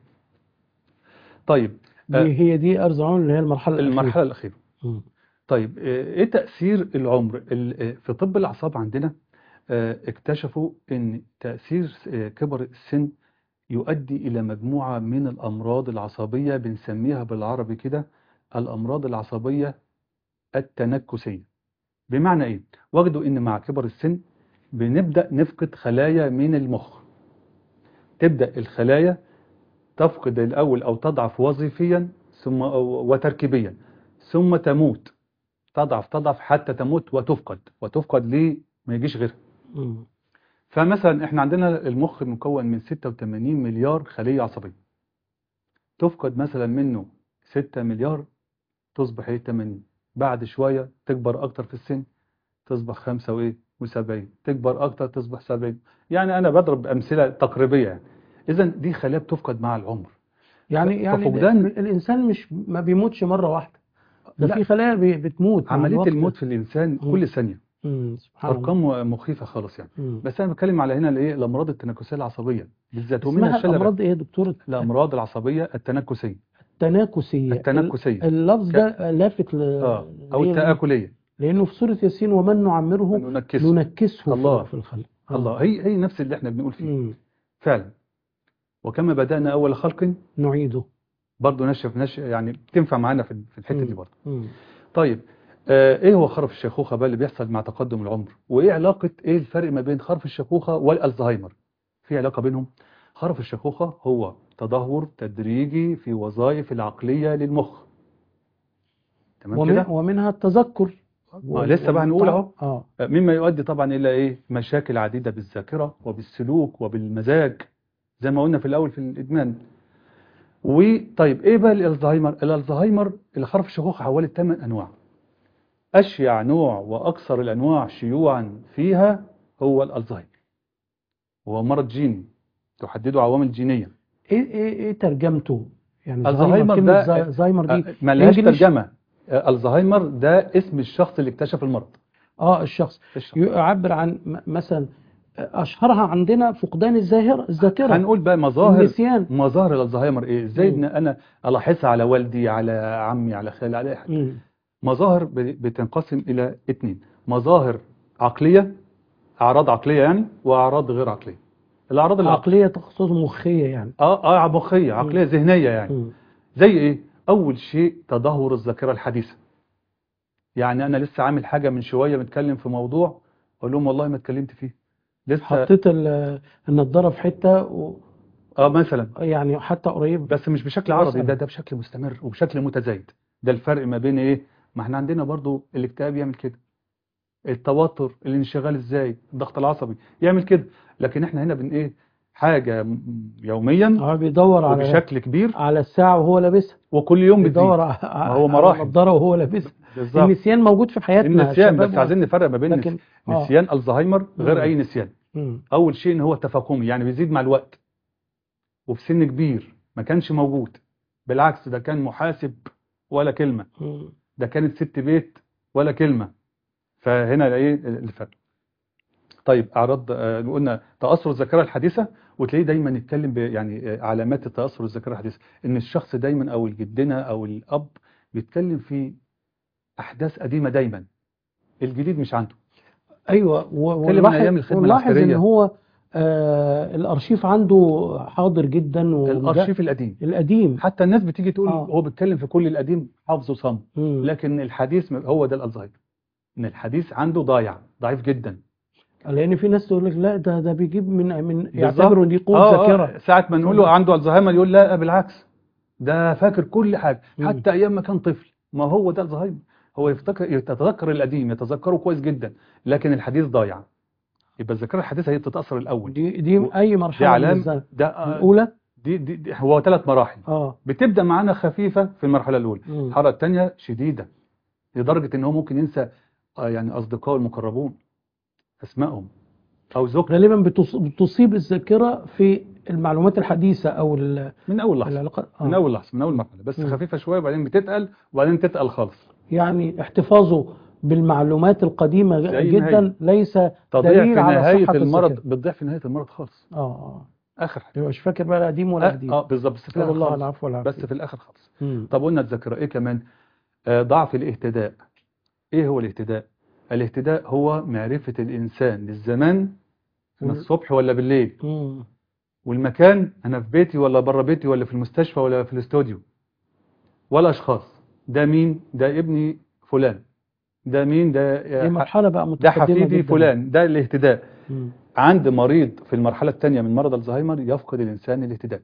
Speaker 2: طيب آه،
Speaker 1: دي هي دي ارز العمر اللي هي المرحلة الأخيرة
Speaker 2: المرحله الاخيره
Speaker 1: مم.
Speaker 2: طيب آه، ايه تأثير العمر ال- آه، في طب الأعصاب عندنا آه، اكتشفوا ان تأثير آه، كبر السن يؤدي إلى مجموعة من الأمراض العصبية بنسميها بالعربي كده الأمراض العصبية التنكسية بمعنى ايه؟ وجدوا ان مع كبر السن بنبدأ نفقد خلايا من المخ تبدأ الخلايا تفقد الأول أو تضعف وظيفيا ثم وتركيبيا ثم تموت تضعف تضعف حتى تموت وتفقد وتفقد ليه ما يجيش غيرها
Speaker 1: مم.
Speaker 2: فمثلا احنا عندنا المخ مكون من 86 مليار خلية عصبية تفقد مثلا منه 6 مليار تصبح ايه 80 بعد شوية تكبر اكتر في السن تصبح 5 وايه و70 تكبر اكتر تصبح 70 يعني انا بضرب امثلة تقريبية يعني اذا دي خلايا بتفقد مع العمر
Speaker 1: يعني يعني
Speaker 2: ففقدان-
Speaker 1: ال- الانسان مش ما بيموتش مرة واحدة ده
Speaker 2: لا.
Speaker 1: في خلايا بي- بتموت مع
Speaker 2: عملية
Speaker 1: الوقت.
Speaker 2: الموت في الانسان
Speaker 1: مم.
Speaker 2: كل ثانية
Speaker 1: مم. سبحان الله
Speaker 2: ارقام مخيفة خالص يعني
Speaker 1: مم.
Speaker 2: بس انا بتكلم على هنا الايه الامراض التنكسيه العصبيه بالذات ومنها
Speaker 1: اسمها
Speaker 2: الشلل
Speaker 1: امراض ايه يا دكتور
Speaker 2: الامراض العصبيه التنكسيه
Speaker 1: التناكسية
Speaker 2: التنكسيه
Speaker 1: اللفظ ده لافت ل...
Speaker 2: اه او
Speaker 1: هي-
Speaker 2: التاكليه
Speaker 1: لانه في سوره ياسين ومن نعمره
Speaker 2: ننكسه
Speaker 1: ننكسه
Speaker 2: الله.
Speaker 1: في الخلق
Speaker 2: الله هي هي نفس اللي احنا بنقول فيه
Speaker 1: مم.
Speaker 2: فعلا وكما بدأنا أول خلق
Speaker 1: نعيده
Speaker 2: برضه نشف نش يعني بتنفع معانا في في الحتة دي
Speaker 1: مم.
Speaker 2: برضه
Speaker 1: مم.
Speaker 2: طيب آه ايه هو خرف الشيخوخة بقى اللي بيحصل مع تقدم العمر وايه علاقة ايه الفرق ما بين خرف الشيخوخة والألزهايمر في علاقة بينهم خرف الشيخوخة هو تدهور تدريجي في وظائف العقلية للمخ تمام
Speaker 1: ومن
Speaker 2: كده
Speaker 1: ومنها التذكر
Speaker 2: ما لسه بقى هنقول اهو
Speaker 1: اه
Speaker 2: آه، مما يؤدي طبعا الى ايه مشاكل عديدة بالذاكرة وبالسلوك وبالمزاج زي ما قلنا في الاول في الادمان وطيب ايه بقى الالزهايمر الالزهايمر الخرف الشيخوخة حوالي 8 انواع اشيع نوع واكثر الانواع شيوعا فيها هو الالزهايمر وهو مرض جيني تحدده عوامل جينية
Speaker 1: ايه ايه ايه ترجمته يعني
Speaker 2: الزهايمر
Speaker 1: كلمة
Speaker 2: ده-
Speaker 1: زا- زهايمر دي
Speaker 2: آه، ملهاش
Speaker 1: إنجليش؟
Speaker 2: ترجمة آه، الزهايمر ده اسم الشخص اللي اكتشف المرض
Speaker 1: اه الشخص
Speaker 2: الشخص.
Speaker 1: يعبر عن م- مثلا اشهرها عندنا فقدان الذاكره الذاكره
Speaker 2: هنقول بقى مظاهر
Speaker 1: النسيان
Speaker 2: مظاهر الزهايمر ايه ازاي
Speaker 1: مم.
Speaker 2: ان انا الاحظها على والدي على عمي على خالي على اي حد
Speaker 1: مم.
Speaker 2: مظاهر ب- بتنقسم الى اتنين مظاهر عقلية اعراض عقلية يعني واعراض غير عقلية الاعراض العقلية
Speaker 1: عقليه تخصص مخيه يعني
Speaker 2: اه اه مخية عقلية ذهنية يعني
Speaker 1: مم.
Speaker 2: زي ايه اول شيء تدهور الذاكرة الحديثة يعني انا لسه عامل حاجة من شوية متكلم في موضوع اقول لهم والله ما اتكلمت فيه لسه
Speaker 1: حطيت ال- النضاره في حته و
Speaker 2: اه مثلا
Speaker 1: يعني حتى قريب
Speaker 2: بس مش بشكل عرضي
Speaker 1: مثلا.
Speaker 2: ده ده بشكل مستمر وبشكل متزايد ده الفرق ما بين ايه ما احنا عندنا برضو الاكتئاب يعمل كده التوتر الانشغال ازاي الضغط العصبي يعمل كده لكن احنا هنا بن ايه حاجة م- يوميا
Speaker 1: اه بيدور على
Speaker 2: وبشكل كبير
Speaker 1: على الساعه وهو لابسها
Speaker 2: وكل يوم
Speaker 1: بيدور
Speaker 2: بتزيد
Speaker 1: على
Speaker 2: هو
Speaker 1: على
Speaker 2: مراحل.
Speaker 1: النضاره وهو لابسها
Speaker 2: بالظبط
Speaker 1: النسيان موجود في حياتنا
Speaker 2: النسيان
Speaker 1: شباب
Speaker 2: بس
Speaker 1: و-
Speaker 2: عايزين نفرق ما بين
Speaker 1: لكن
Speaker 2: نس-
Speaker 1: آه.
Speaker 2: نسيان الزهايمر غير
Speaker 1: مم.
Speaker 2: اي نسيان
Speaker 1: مم.
Speaker 2: اول شيء ان هو تفاقمي يعني بيزيد مع الوقت وفي سن كبير ما كانش موجود بالعكس ده كان محاسب ولا كلمة
Speaker 1: مم.
Speaker 2: ده كانت ست بيت ولا كلمة فهنا ايه الفرق طيب اعراض آه، قلنا تاثر الذاكره الحديثه وتلاقيه دايما يتكلم ب- يعني آه، علامات التاثر الذاكره الحديثه ان الشخص دايما او الجدنا او الاب بيتكلم في احداث قديمه دايما الجديد مش عنده
Speaker 1: ايوه و-
Speaker 2: اتكلم عن
Speaker 1: ونلاحظ
Speaker 2: أيام الخدمة
Speaker 1: ونلاحظ ان
Speaker 2: العسكرية.
Speaker 1: هو آه الارشيف عنده حاضر جدا وده-
Speaker 2: الارشيف القديم
Speaker 1: القديم
Speaker 2: حتى الناس بتيجي تقول
Speaker 1: آه.
Speaker 2: هو بيتكلم في كل القديم حافظه صم
Speaker 1: مم.
Speaker 2: لكن الحديث م- هو ده الالزهايمر ان الحديث عنده ضايع ضعيف جدا
Speaker 1: لان في ناس تقول لك لا ده ده بيجيب من من
Speaker 2: بالظبط.
Speaker 1: يعتبروا دي قوه
Speaker 2: آه،
Speaker 1: ذاكره
Speaker 2: آه، ساعة ما نقول له عنده الزهايمر يقول لا بالعكس ده فاكر كل حاجة
Speaker 1: مم.
Speaker 2: حتى أيام ما كان طفل ما هو ده الزهايمر هو يفتكر يتذكر القديم يتذكره كويس جدا لكن الحديث ضايع يبقى الذاكرة الحديثة هي بتتأثر الأول
Speaker 1: دي دي اي
Speaker 2: دي
Speaker 1: مرحله من
Speaker 2: علام
Speaker 1: الزمن
Speaker 2: ده آه،
Speaker 1: الاولى
Speaker 2: دي, دي, دي هو ثلاث مراحل
Speaker 1: اه
Speaker 2: بتبدأ معانا خفيفة في المرحلة الأولى
Speaker 1: مم.
Speaker 2: الحالة الثانية شديدة لدرجة إن هو ممكن ينسى آه، يعني أصدقائه المقربون أسمائهم أو زوجته
Speaker 1: غالبا بتص- بتصيب الذاكره في المعلومات الحديثه او ال-
Speaker 2: من أول لحظة
Speaker 1: العلاقات
Speaker 2: من
Speaker 1: آه.
Speaker 2: أول لحظة من أول مرحلة بس
Speaker 1: مم.
Speaker 2: خفيفة شوية وبعدين بتتقل وبعدين تتقل خالص
Speaker 1: يعني احتفاظه بالمعلومات القديمه
Speaker 2: لأي
Speaker 1: جدا ليس
Speaker 2: تضيع
Speaker 1: دليل
Speaker 2: في
Speaker 1: على
Speaker 2: نهاية
Speaker 1: صحة
Speaker 2: المرض
Speaker 1: الذاكرة.
Speaker 2: بتضيع في نهاية المرض خالص
Speaker 1: اه اه
Speaker 2: آخر حاجة
Speaker 1: يبقى مش فاكر بقى قديم ولا
Speaker 2: اه,
Speaker 1: جديد
Speaker 2: آه بالظبط بس في
Speaker 1: نسأل
Speaker 2: الآخر
Speaker 1: الله
Speaker 2: خالص
Speaker 1: العفو والعافيه
Speaker 2: بس في الآخر خالص
Speaker 1: مم.
Speaker 2: طب قلنا الذاكرة إيه كمان آه ضعف الاهتداء إيه هو الاهتداء الاهتداء هو معرفة الإنسان للزمان أنا
Speaker 1: وال-
Speaker 2: الصبح ولا بالليل
Speaker 1: مم.
Speaker 2: والمكان أنا في بيتي ولا بره بيتي ولا في المستشفى ولا في الاستوديو ولا أشخاص ده مين ده ابني فلان ده مين ده
Speaker 1: دي مرحله بقى
Speaker 2: ده
Speaker 1: متقدمه
Speaker 2: حفيدي
Speaker 1: جدا.
Speaker 2: فلان ده الاهتداء
Speaker 1: مم.
Speaker 2: عند مريض في المرحلة الثانية من مرض الزهايمر يفقد الإنسان الاهتداء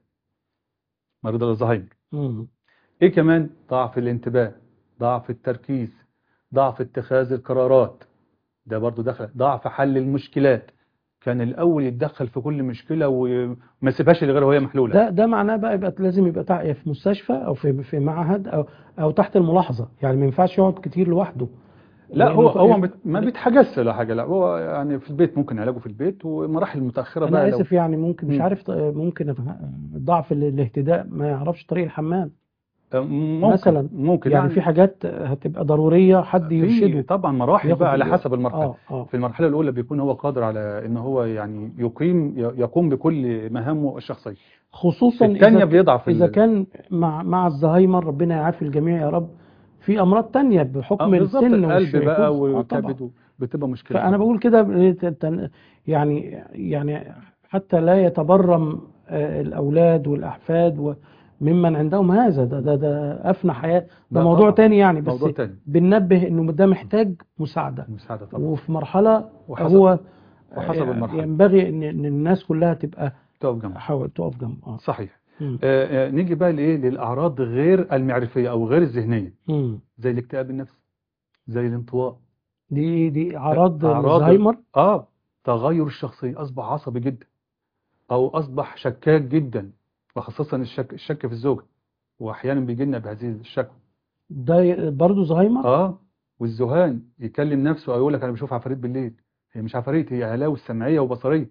Speaker 2: مريض الزهايمر
Speaker 1: مم.
Speaker 2: إيه كمان ضعف الانتباه ضعف التركيز ضعف اتخاذ القرارات ده برضو دخل ضعف حل المشكلات كان الأول يتدخل في كل مشكلة وما يسيبهاش لغير وهي محلولة
Speaker 1: ده ده معناه بقى يبقى لازم يبقى تع- في مستشفى او في في معهد او او تحت الملاحظه يعني ما ينفعش يقعد كتير لوحده
Speaker 2: لا
Speaker 1: لأنه
Speaker 2: هو
Speaker 1: ف-
Speaker 2: هو ما بت- ما بيتحجزش ولا حاجة لا هو يعني في البيت ممكن علاجه في البيت ومراحل متأخرة
Speaker 1: انا
Speaker 2: بقى لو
Speaker 1: اسف يعني ممكن مش
Speaker 2: مم.
Speaker 1: عارف ط- ممكن ضعف ال- الاهتداء ما يعرفش طريق الحمام
Speaker 2: ممكن
Speaker 1: مثلا
Speaker 2: ممكن
Speaker 1: يعني في حاجات هتبقى ضروريه حد
Speaker 2: في
Speaker 1: يرشده
Speaker 2: طبعا مراحل
Speaker 1: ياخد
Speaker 2: بقى على
Speaker 1: ال-
Speaker 2: حسب المرحلة
Speaker 1: اه اه
Speaker 2: في المرحلة الأولى بيكون هو قادر على إن هو يعني يقيم يقوم بكل مهامه الشخصية
Speaker 1: خصوصا
Speaker 2: الثانية
Speaker 1: اذا
Speaker 2: بيضعف
Speaker 1: اذا
Speaker 2: ال-
Speaker 1: كان مع مع الزهايمر ربنا يعافي الجميع يا رب في امراض تانية
Speaker 2: آه،
Speaker 1: بحكم
Speaker 2: بالظبط
Speaker 1: السن
Speaker 2: القلب
Speaker 1: والشيخوخة
Speaker 2: بقى
Speaker 1: آه، طبعا.
Speaker 2: والكبد بتبقى مشكله
Speaker 1: فانا بقول كده ب- تن- يعني يعني حتى لا يتبرم آه، الاولاد والاحفاد وممن عندهم هذا ده ده ده افنى حياه ده
Speaker 2: ده
Speaker 1: موضوع
Speaker 2: طبعا.
Speaker 1: تاني يعني بس
Speaker 2: موضوع تاني
Speaker 1: بننبه انه ده محتاج مساعده
Speaker 2: مساعده طبعا
Speaker 1: وفي مرحله
Speaker 2: وحسب-
Speaker 1: هو
Speaker 2: وحسب
Speaker 1: آه،
Speaker 2: المرحلة.
Speaker 1: ينبغي ان إن الناس كلها تبقى
Speaker 2: تقف جنبه
Speaker 1: حاول تقف جنب اه
Speaker 2: صحيح
Speaker 1: مم.
Speaker 2: آه، آه، نيجي بقى لايه للاعراض غير المعرفيه او غير الذهنيه
Speaker 1: مم.
Speaker 2: زي الاكتئاب النفسي زي الانطواء
Speaker 1: دي دي اعراض
Speaker 2: أعراض
Speaker 1: الزهايمر
Speaker 2: اه تغير الشخصيه اصبح عصبي جدا او اصبح شكاك جدا وخاصه الشك الشك في الزوجه واحيانا بيجي لنا بهذه الشكوى
Speaker 1: ده برضه زهايمر
Speaker 2: اه والذهان يكلم نفسه او يقول لك انا بشوف عفاريت بالليل هي مش عفاريت هي هلاوس سمعيه وبصريه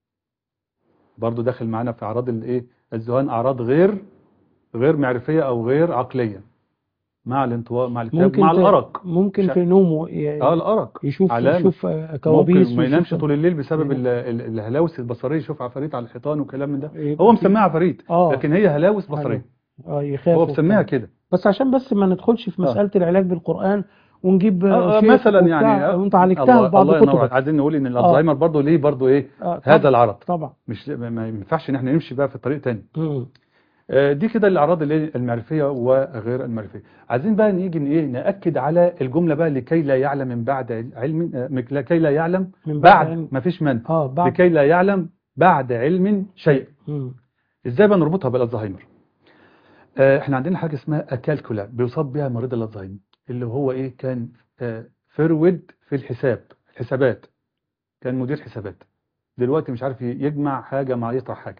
Speaker 2: برضو داخل معانا في اعراض الايه الذهان اعراض غير غير معرفيه او غير عقليه مع الانطواء مع الاكتئاب
Speaker 1: ممكن
Speaker 2: مع
Speaker 1: ت-
Speaker 2: الارق
Speaker 1: ممكن
Speaker 2: شا-
Speaker 1: في نومه ي-
Speaker 2: اه الارق
Speaker 1: يشوف
Speaker 2: علامة.
Speaker 1: يشوف آه، كوابيس
Speaker 2: ممكن ما ينامش
Speaker 1: ويشوف-
Speaker 2: طول الليل بسبب
Speaker 1: ينام.
Speaker 2: ال- ال- الهلاوس البصريه يشوف عفاريت على الحيطان وكلام من ده
Speaker 1: يبقى
Speaker 2: هو
Speaker 1: في-
Speaker 2: مسميها عفاريت
Speaker 1: اه
Speaker 2: لكن هي هلاوس بصريه
Speaker 1: اه يخاف
Speaker 2: هو
Speaker 1: وبتاع.
Speaker 2: مسميها كده
Speaker 1: بس عشان بس ما ندخلش في
Speaker 2: آه.
Speaker 1: مسألة العلاج بالقرآن ونجيب
Speaker 2: آه، آه،
Speaker 1: شيخ
Speaker 2: مثلا
Speaker 1: وبتاع،
Speaker 2: يعني آه،
Speaker 1: وانت عالجتها
Speaker 2: الله
Speaker 1: في بعض
Speaker 2: الله ينور عليك.
Speaker 1: كتبك
Speaker 2: عايزين نقول ان الالزهايمر برضه ليه برضه ايه
Speaker 1: آه،
Speaker 2: هذا
Speaker 1: طبعا
Speaker 2: العرض
Speaker 1: طبعا
Speaker 2: مش ما ما ينفعش ان احنا نمشي بقى في طريق تاني
Speaker 1: مم.
Speaker 2: آه، دي كده الاعراض اللي المعرفيه وغير المعرفيه عايزين بقى نيجي ن- ايه ناكد على الجمله بقى لكي لا يعلم من بعد علم آه، مك- لكي لا يعلم
Speaker 1: من بعد
Speaker 2: بعد
Speaker 1: علم.
Speaker 2: ما فيش من
Speaker 1: اه بعد
Speaker 2: لكي لا يعلم بعد علم شيء
Speaker 1: مم.
Speaker 2: ازاي بقى نربطها بالالزهايمر آه، احنا عندنا حاجه اسمها اكالكولا بيصاب بها مريض الالزهايمر اللي هو ايه كان آه، فرود في الحساب الحسابات كان مدير حسابات دلوقتي مش عارف يجمع حاجه مع يطرح حاجه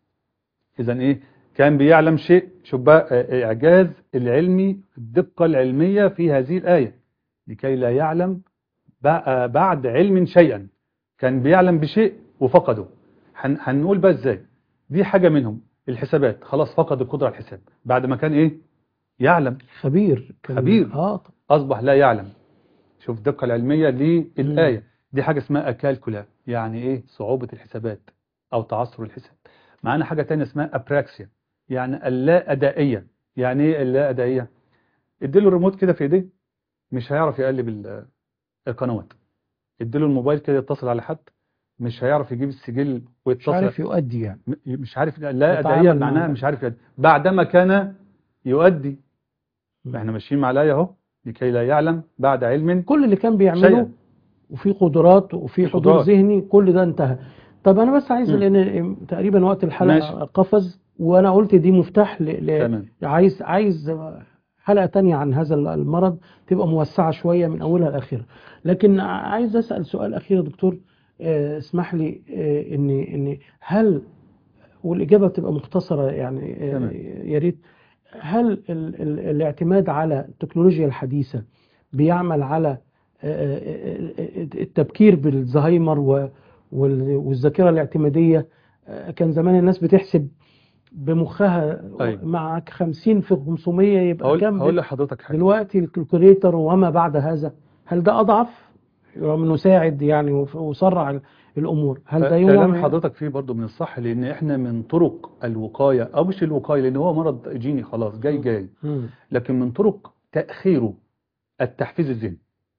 Speaker 2: اذا ايه كان بيعلم شيء شوف بقى آه، اعجاز العلمي الدقه العلميه في هذه الايه لكي لا يعلم بع- آه، بعد علم شيئا كان بيعلم بشيء وفقده هن- هنقول بقى ازاي دي حاجه منهم الحسابات خلاص فقد القدره على الحساب بعد ما كان ايه يعلم
Speaker 1: خبير كان-
Speaker 2: خبير.
Speaker 1: اه طب.
Speaker 2: اصبح لا يعلم شوف الدقه العلميه للايه دي حاجه اسمها اكالكولا يعني ايه صعوبه الحسابات او تعثر الحساب معانا حاجه تانية اسمها ابراكسيا يعني اللا ادائيه يعني ايه اللا ادائيه اديله الريموت كده في ايديه مش هيعرف يقلب ال- القنوات اديله الموبايل كده يتصل على حد مش هيعرف يجيب السجل
Speaker 1: مش
Speaker 2: ويتصل
Speaker 1: عارف يؤدي يعني
Speaker 2: م- مش عارف لا
Speaker 1: يتعامل
Speaker 2: أدائية
Speaker 1: مع-
Speaker 2: معناها مش عارف يؤدي بعدما كان يؤدي
Speaker 1: مم.
Speaker 2: احنا ماشيين مع الآية اهو لكي لا يعلم بعد علم
Speaker 1: كل اللي كان بيعمله
Speaker 2: شيئا
Speaker 1: وفي قدرات وفي
Speaker 2: في
Speaker 1: حضور
Speaker 2: قدرات.
Speaker 1: ذهني كل ده انتهى طب انا بس عايز
Speaker 2: مم.
Speaker 1: لان تقريبا وقت الحلقه
Speaker 2: ماشي.
Speaker 1: قفز وانا قلت دي مفتاح ل... ل...
Speaker 2: تمام
Speaker 1: عايز عايز حلقة تانية عن هذا المرض تبقى موسعة شوية من أولها لآخرها لكن عايز أسأل سؤال أخير يا دكتور آه، اسمح لي آه، إن إن هل والإجابة بتبقى مختصرة يعني آه،
Speaker 2: تمام.
Speaker 1: يا ريت هل ال ال الاعتماد على التكنولوجيا الحديثة بيعمل على آه، آه، آه، التبكير بالزهايمر و- وال- والذاكرة الاعتمادية آه، كان زمان الناس بتحسب بمخها
Speaker 2: أيوة.
Speaker 1: معك 50 في 500 يبقى
Speaker 2: هقول
Speaker 1: كام
Speaker 2: هقول لحضرتك حاجة
Speaker 1: دلوقتي الكالكوليتر وما بعد هذا هل ده أضعف رغم إنه ساعد يعني وف- وسرع ال- الأمور هل ده
Speaker 2: كلام
Speaker 1: يوم
Speaker 2: حضرتك فيه برضو من الصح لأن احنا من طرق الوقاية أو مش الوقاية لأن هو مرض جيني خلاص جاي جاي
Speaker 1: مم.
Speaker 2: لكن من طرق تأخيره التحفيز الذهني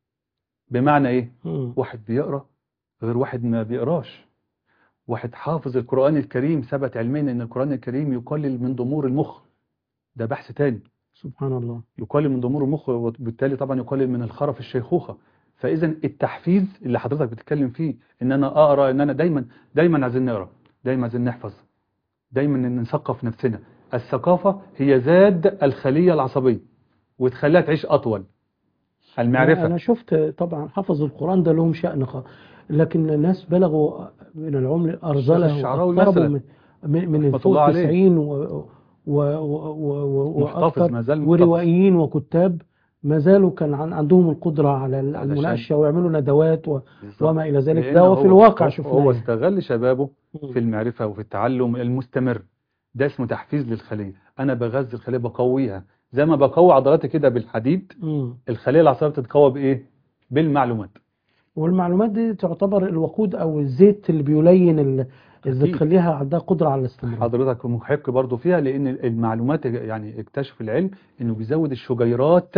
Speaker 2: بمعنى إيه؟
Speaker 1: مم.
Speaker 2: واحد بيقرأ غير واحد ما بيقراش واحد حافظ القرآن الكريم ثبت علميا ان القرآن الكريم يقلل من ضمور المخ ده بحث تاني
Speaker 1: سبحان الله
Speaker 2: يقلل من ضمور المخ وبالتالي طبعا يقلل من الخرف الشيخوخة فإذا التحفيز اللي حضرتك بتتكلم فيه ان انا اقرا ان انا دايما دايما عايزين نقرا دايما عايزين نحفظ دايما ان نثقف نفسنا الثقافة هي زاد الخلية العصبية وتخليها تعيش أطول المعرفة
Speaker 1: أنا شفت طبعا حفظ القرآن ده لهم شأن خ... لكن الناس بلغوا من العمر أرذله
Speaker 2: الشعراوي
Speaker 1: واقتربوا
Speaker 2: مثلا.
Speaker 1: من من من
Speaker 2: رحمة
Speaker 1: فوق
Speaker 2: الله عليه.
Speaker 1: 90 و... و... و... و...
Speaker 2: محتفظ
Speaker 1: وأكثر
Speaker 2: ما زال محتفظ.
Speaker 1: وروائيين وكتاب ما زالوا كان عن عندهم القدرة على ال-
Speaker 2: علشان-
Speaker 1: المناقشة ويعملوا ندوات و...
Speaker 2: بالظبط.
Speaker 1: وما إلى ذلك
Speaker 2: لأن
Speaker 1: ده وفي
Speaker 2: هو-
Speaker 1: الواقع
Speaker 2: هو-
Speaker 1: شفناه
Speaker 2: هو
Speaker 1: يعني.
Speaker 2: استغل شبابه
Speaker 1: مم.
Speaker 2: في المعرفة وفي التعلم المستمر ده اسمه تحفيز للخلية أنا بغذي الخلية بقويها زي ما بقوي عضلاتي كده بالحديد
Speaker 1: مم.
Speaker 2: الخلية العصبية بتتقوى بإيه؟ بالمعلومات
Speaker 1: والمعلومات دي تعتبر الوقود أو الزيت اللي بيلين ال... اللي
Speaker 2: أكيد.
Speaker 1: تخليها عندها قدرة على الاستمرار
Speaker 2: حضرتك محق برضو فيها لأن المعلومات يعني اكتشف العلم إنه بيزود الشجيرات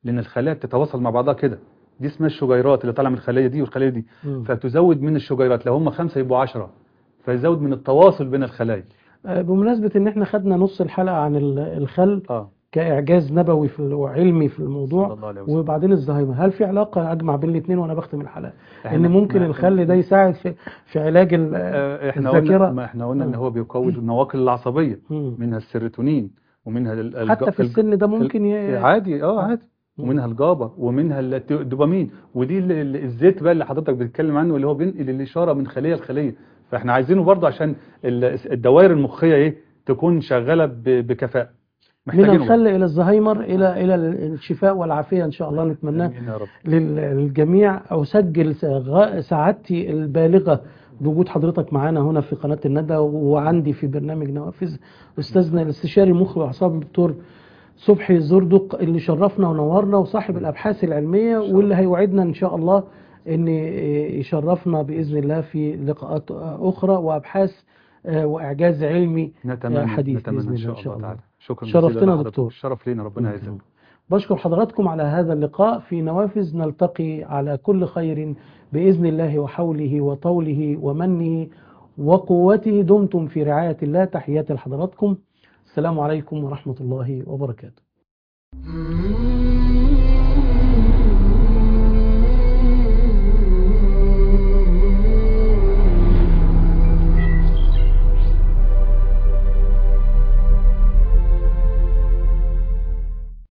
Speaker 2: لان الخلايا بتتواصل مع بعضها كده دي اسمها الشجيرات اللي طالعه من الخليه دي والخليه دي
Speaker 1: مم.
Speaker 2: فتزود من الشجيرات لو هم خمسه يبقوا 10 فيزود من التواصل بين الخلايا
Speaker 1: آه، بمناسبة ان احنا خدنا نص الحلقة عن ال- الخل
Speaker 2: اه
Speaker 1: كإعجاز نبوي في ال- وعلمي في
Speaker 2: صلى
Speaker 1: الموضوع
Speaker 2: الله عليه وسلم
Speaker 1: وبعدين الزهايمر هل في علاقة أجمع بين الاثنين وأنا بختم الحلقة
Speaker 2: إحنا-
Speaker 1: إن ممكن
Speaker 2: ما-
Speaker 1: الخل ده يساعد في في علاج ال
Speaker 2: آه، احنا قلنا
Speaker 1: الذاكرة
Speaker 2: ما احنا قلنا ان
Speaker 1: آه.
Speaker 2: هو بيقوي النواقل العصبيه
Speaker 1: مم.
Speaker 2: منها السيروتونين ومنها ال- الج-
Speaker 1: حتى في
Speaker 2: الج-
Speaker 1: السن ده ممكن ي...
Speaker 2: عادي اه عادي
Speaker 1: مم.
Speaker 2: ومنها الجابا ومنها الت- الدوبامين ودي ال- ال- الزيت بقى اللي حضرتك بتتكلم عنه اللي هو بينقل الاشاره من خليه لخليه فاحنا عايزينه برضه عشان ال- الدوائر المخيه ايه تكون شغاله ب- بكفاءه
Speaker 1: من
Speaker 2: محتاجينه
Speaker 1: الخل إلى الزهايمر إلى إلى الشفاء والعافية إن شاء الله نتمناه
Speaker 2: آمين يا رب
Speaker 1: لل- للجميع أسجل سغ- سعادتي البالغة بوجود حضرتك معانا هنا في قناة الندى وعندي في برنامج نوافذ أستاذنا الاستشاري المخ والأعصاب الدكتور صبحي الزردق اللي شرفنا ونورنا وصاحب الأبحاث العلمية واللي هيوعدنا إن شاء الله أن يشرفنا بإذن الله في لقاءات أخرى وأبحاث آه، وإعجاز علمي
Speaker 2: نتمنى
Speaker 1: حديث
Speaker 2: نتمنى
Speaker 1: بإذن
Speaker 2: ان
Speaker 1: الله
Speaker 2: شاء
Speaker 1: إن شاء
Speaker 2: الله
Speaker 1: الله.
Speaker 2: تعالى شكرا
Speaker 1: شرفتنا
Speaker 2: جزيلا لحضرتك.
Speaker 1: دكتور.
Speaker 2: الشرف لينا ربنا يعزك
Speaker 1: بشكر حضراتكم على هذا اللقاء في نوافذ نلتقي على كل خير بإذن الله وحوله وطوله ومنه وقوته دمتم في رعاية الله تحياتي لحضراتكم السلام عليكم ورحمة الله وبركاته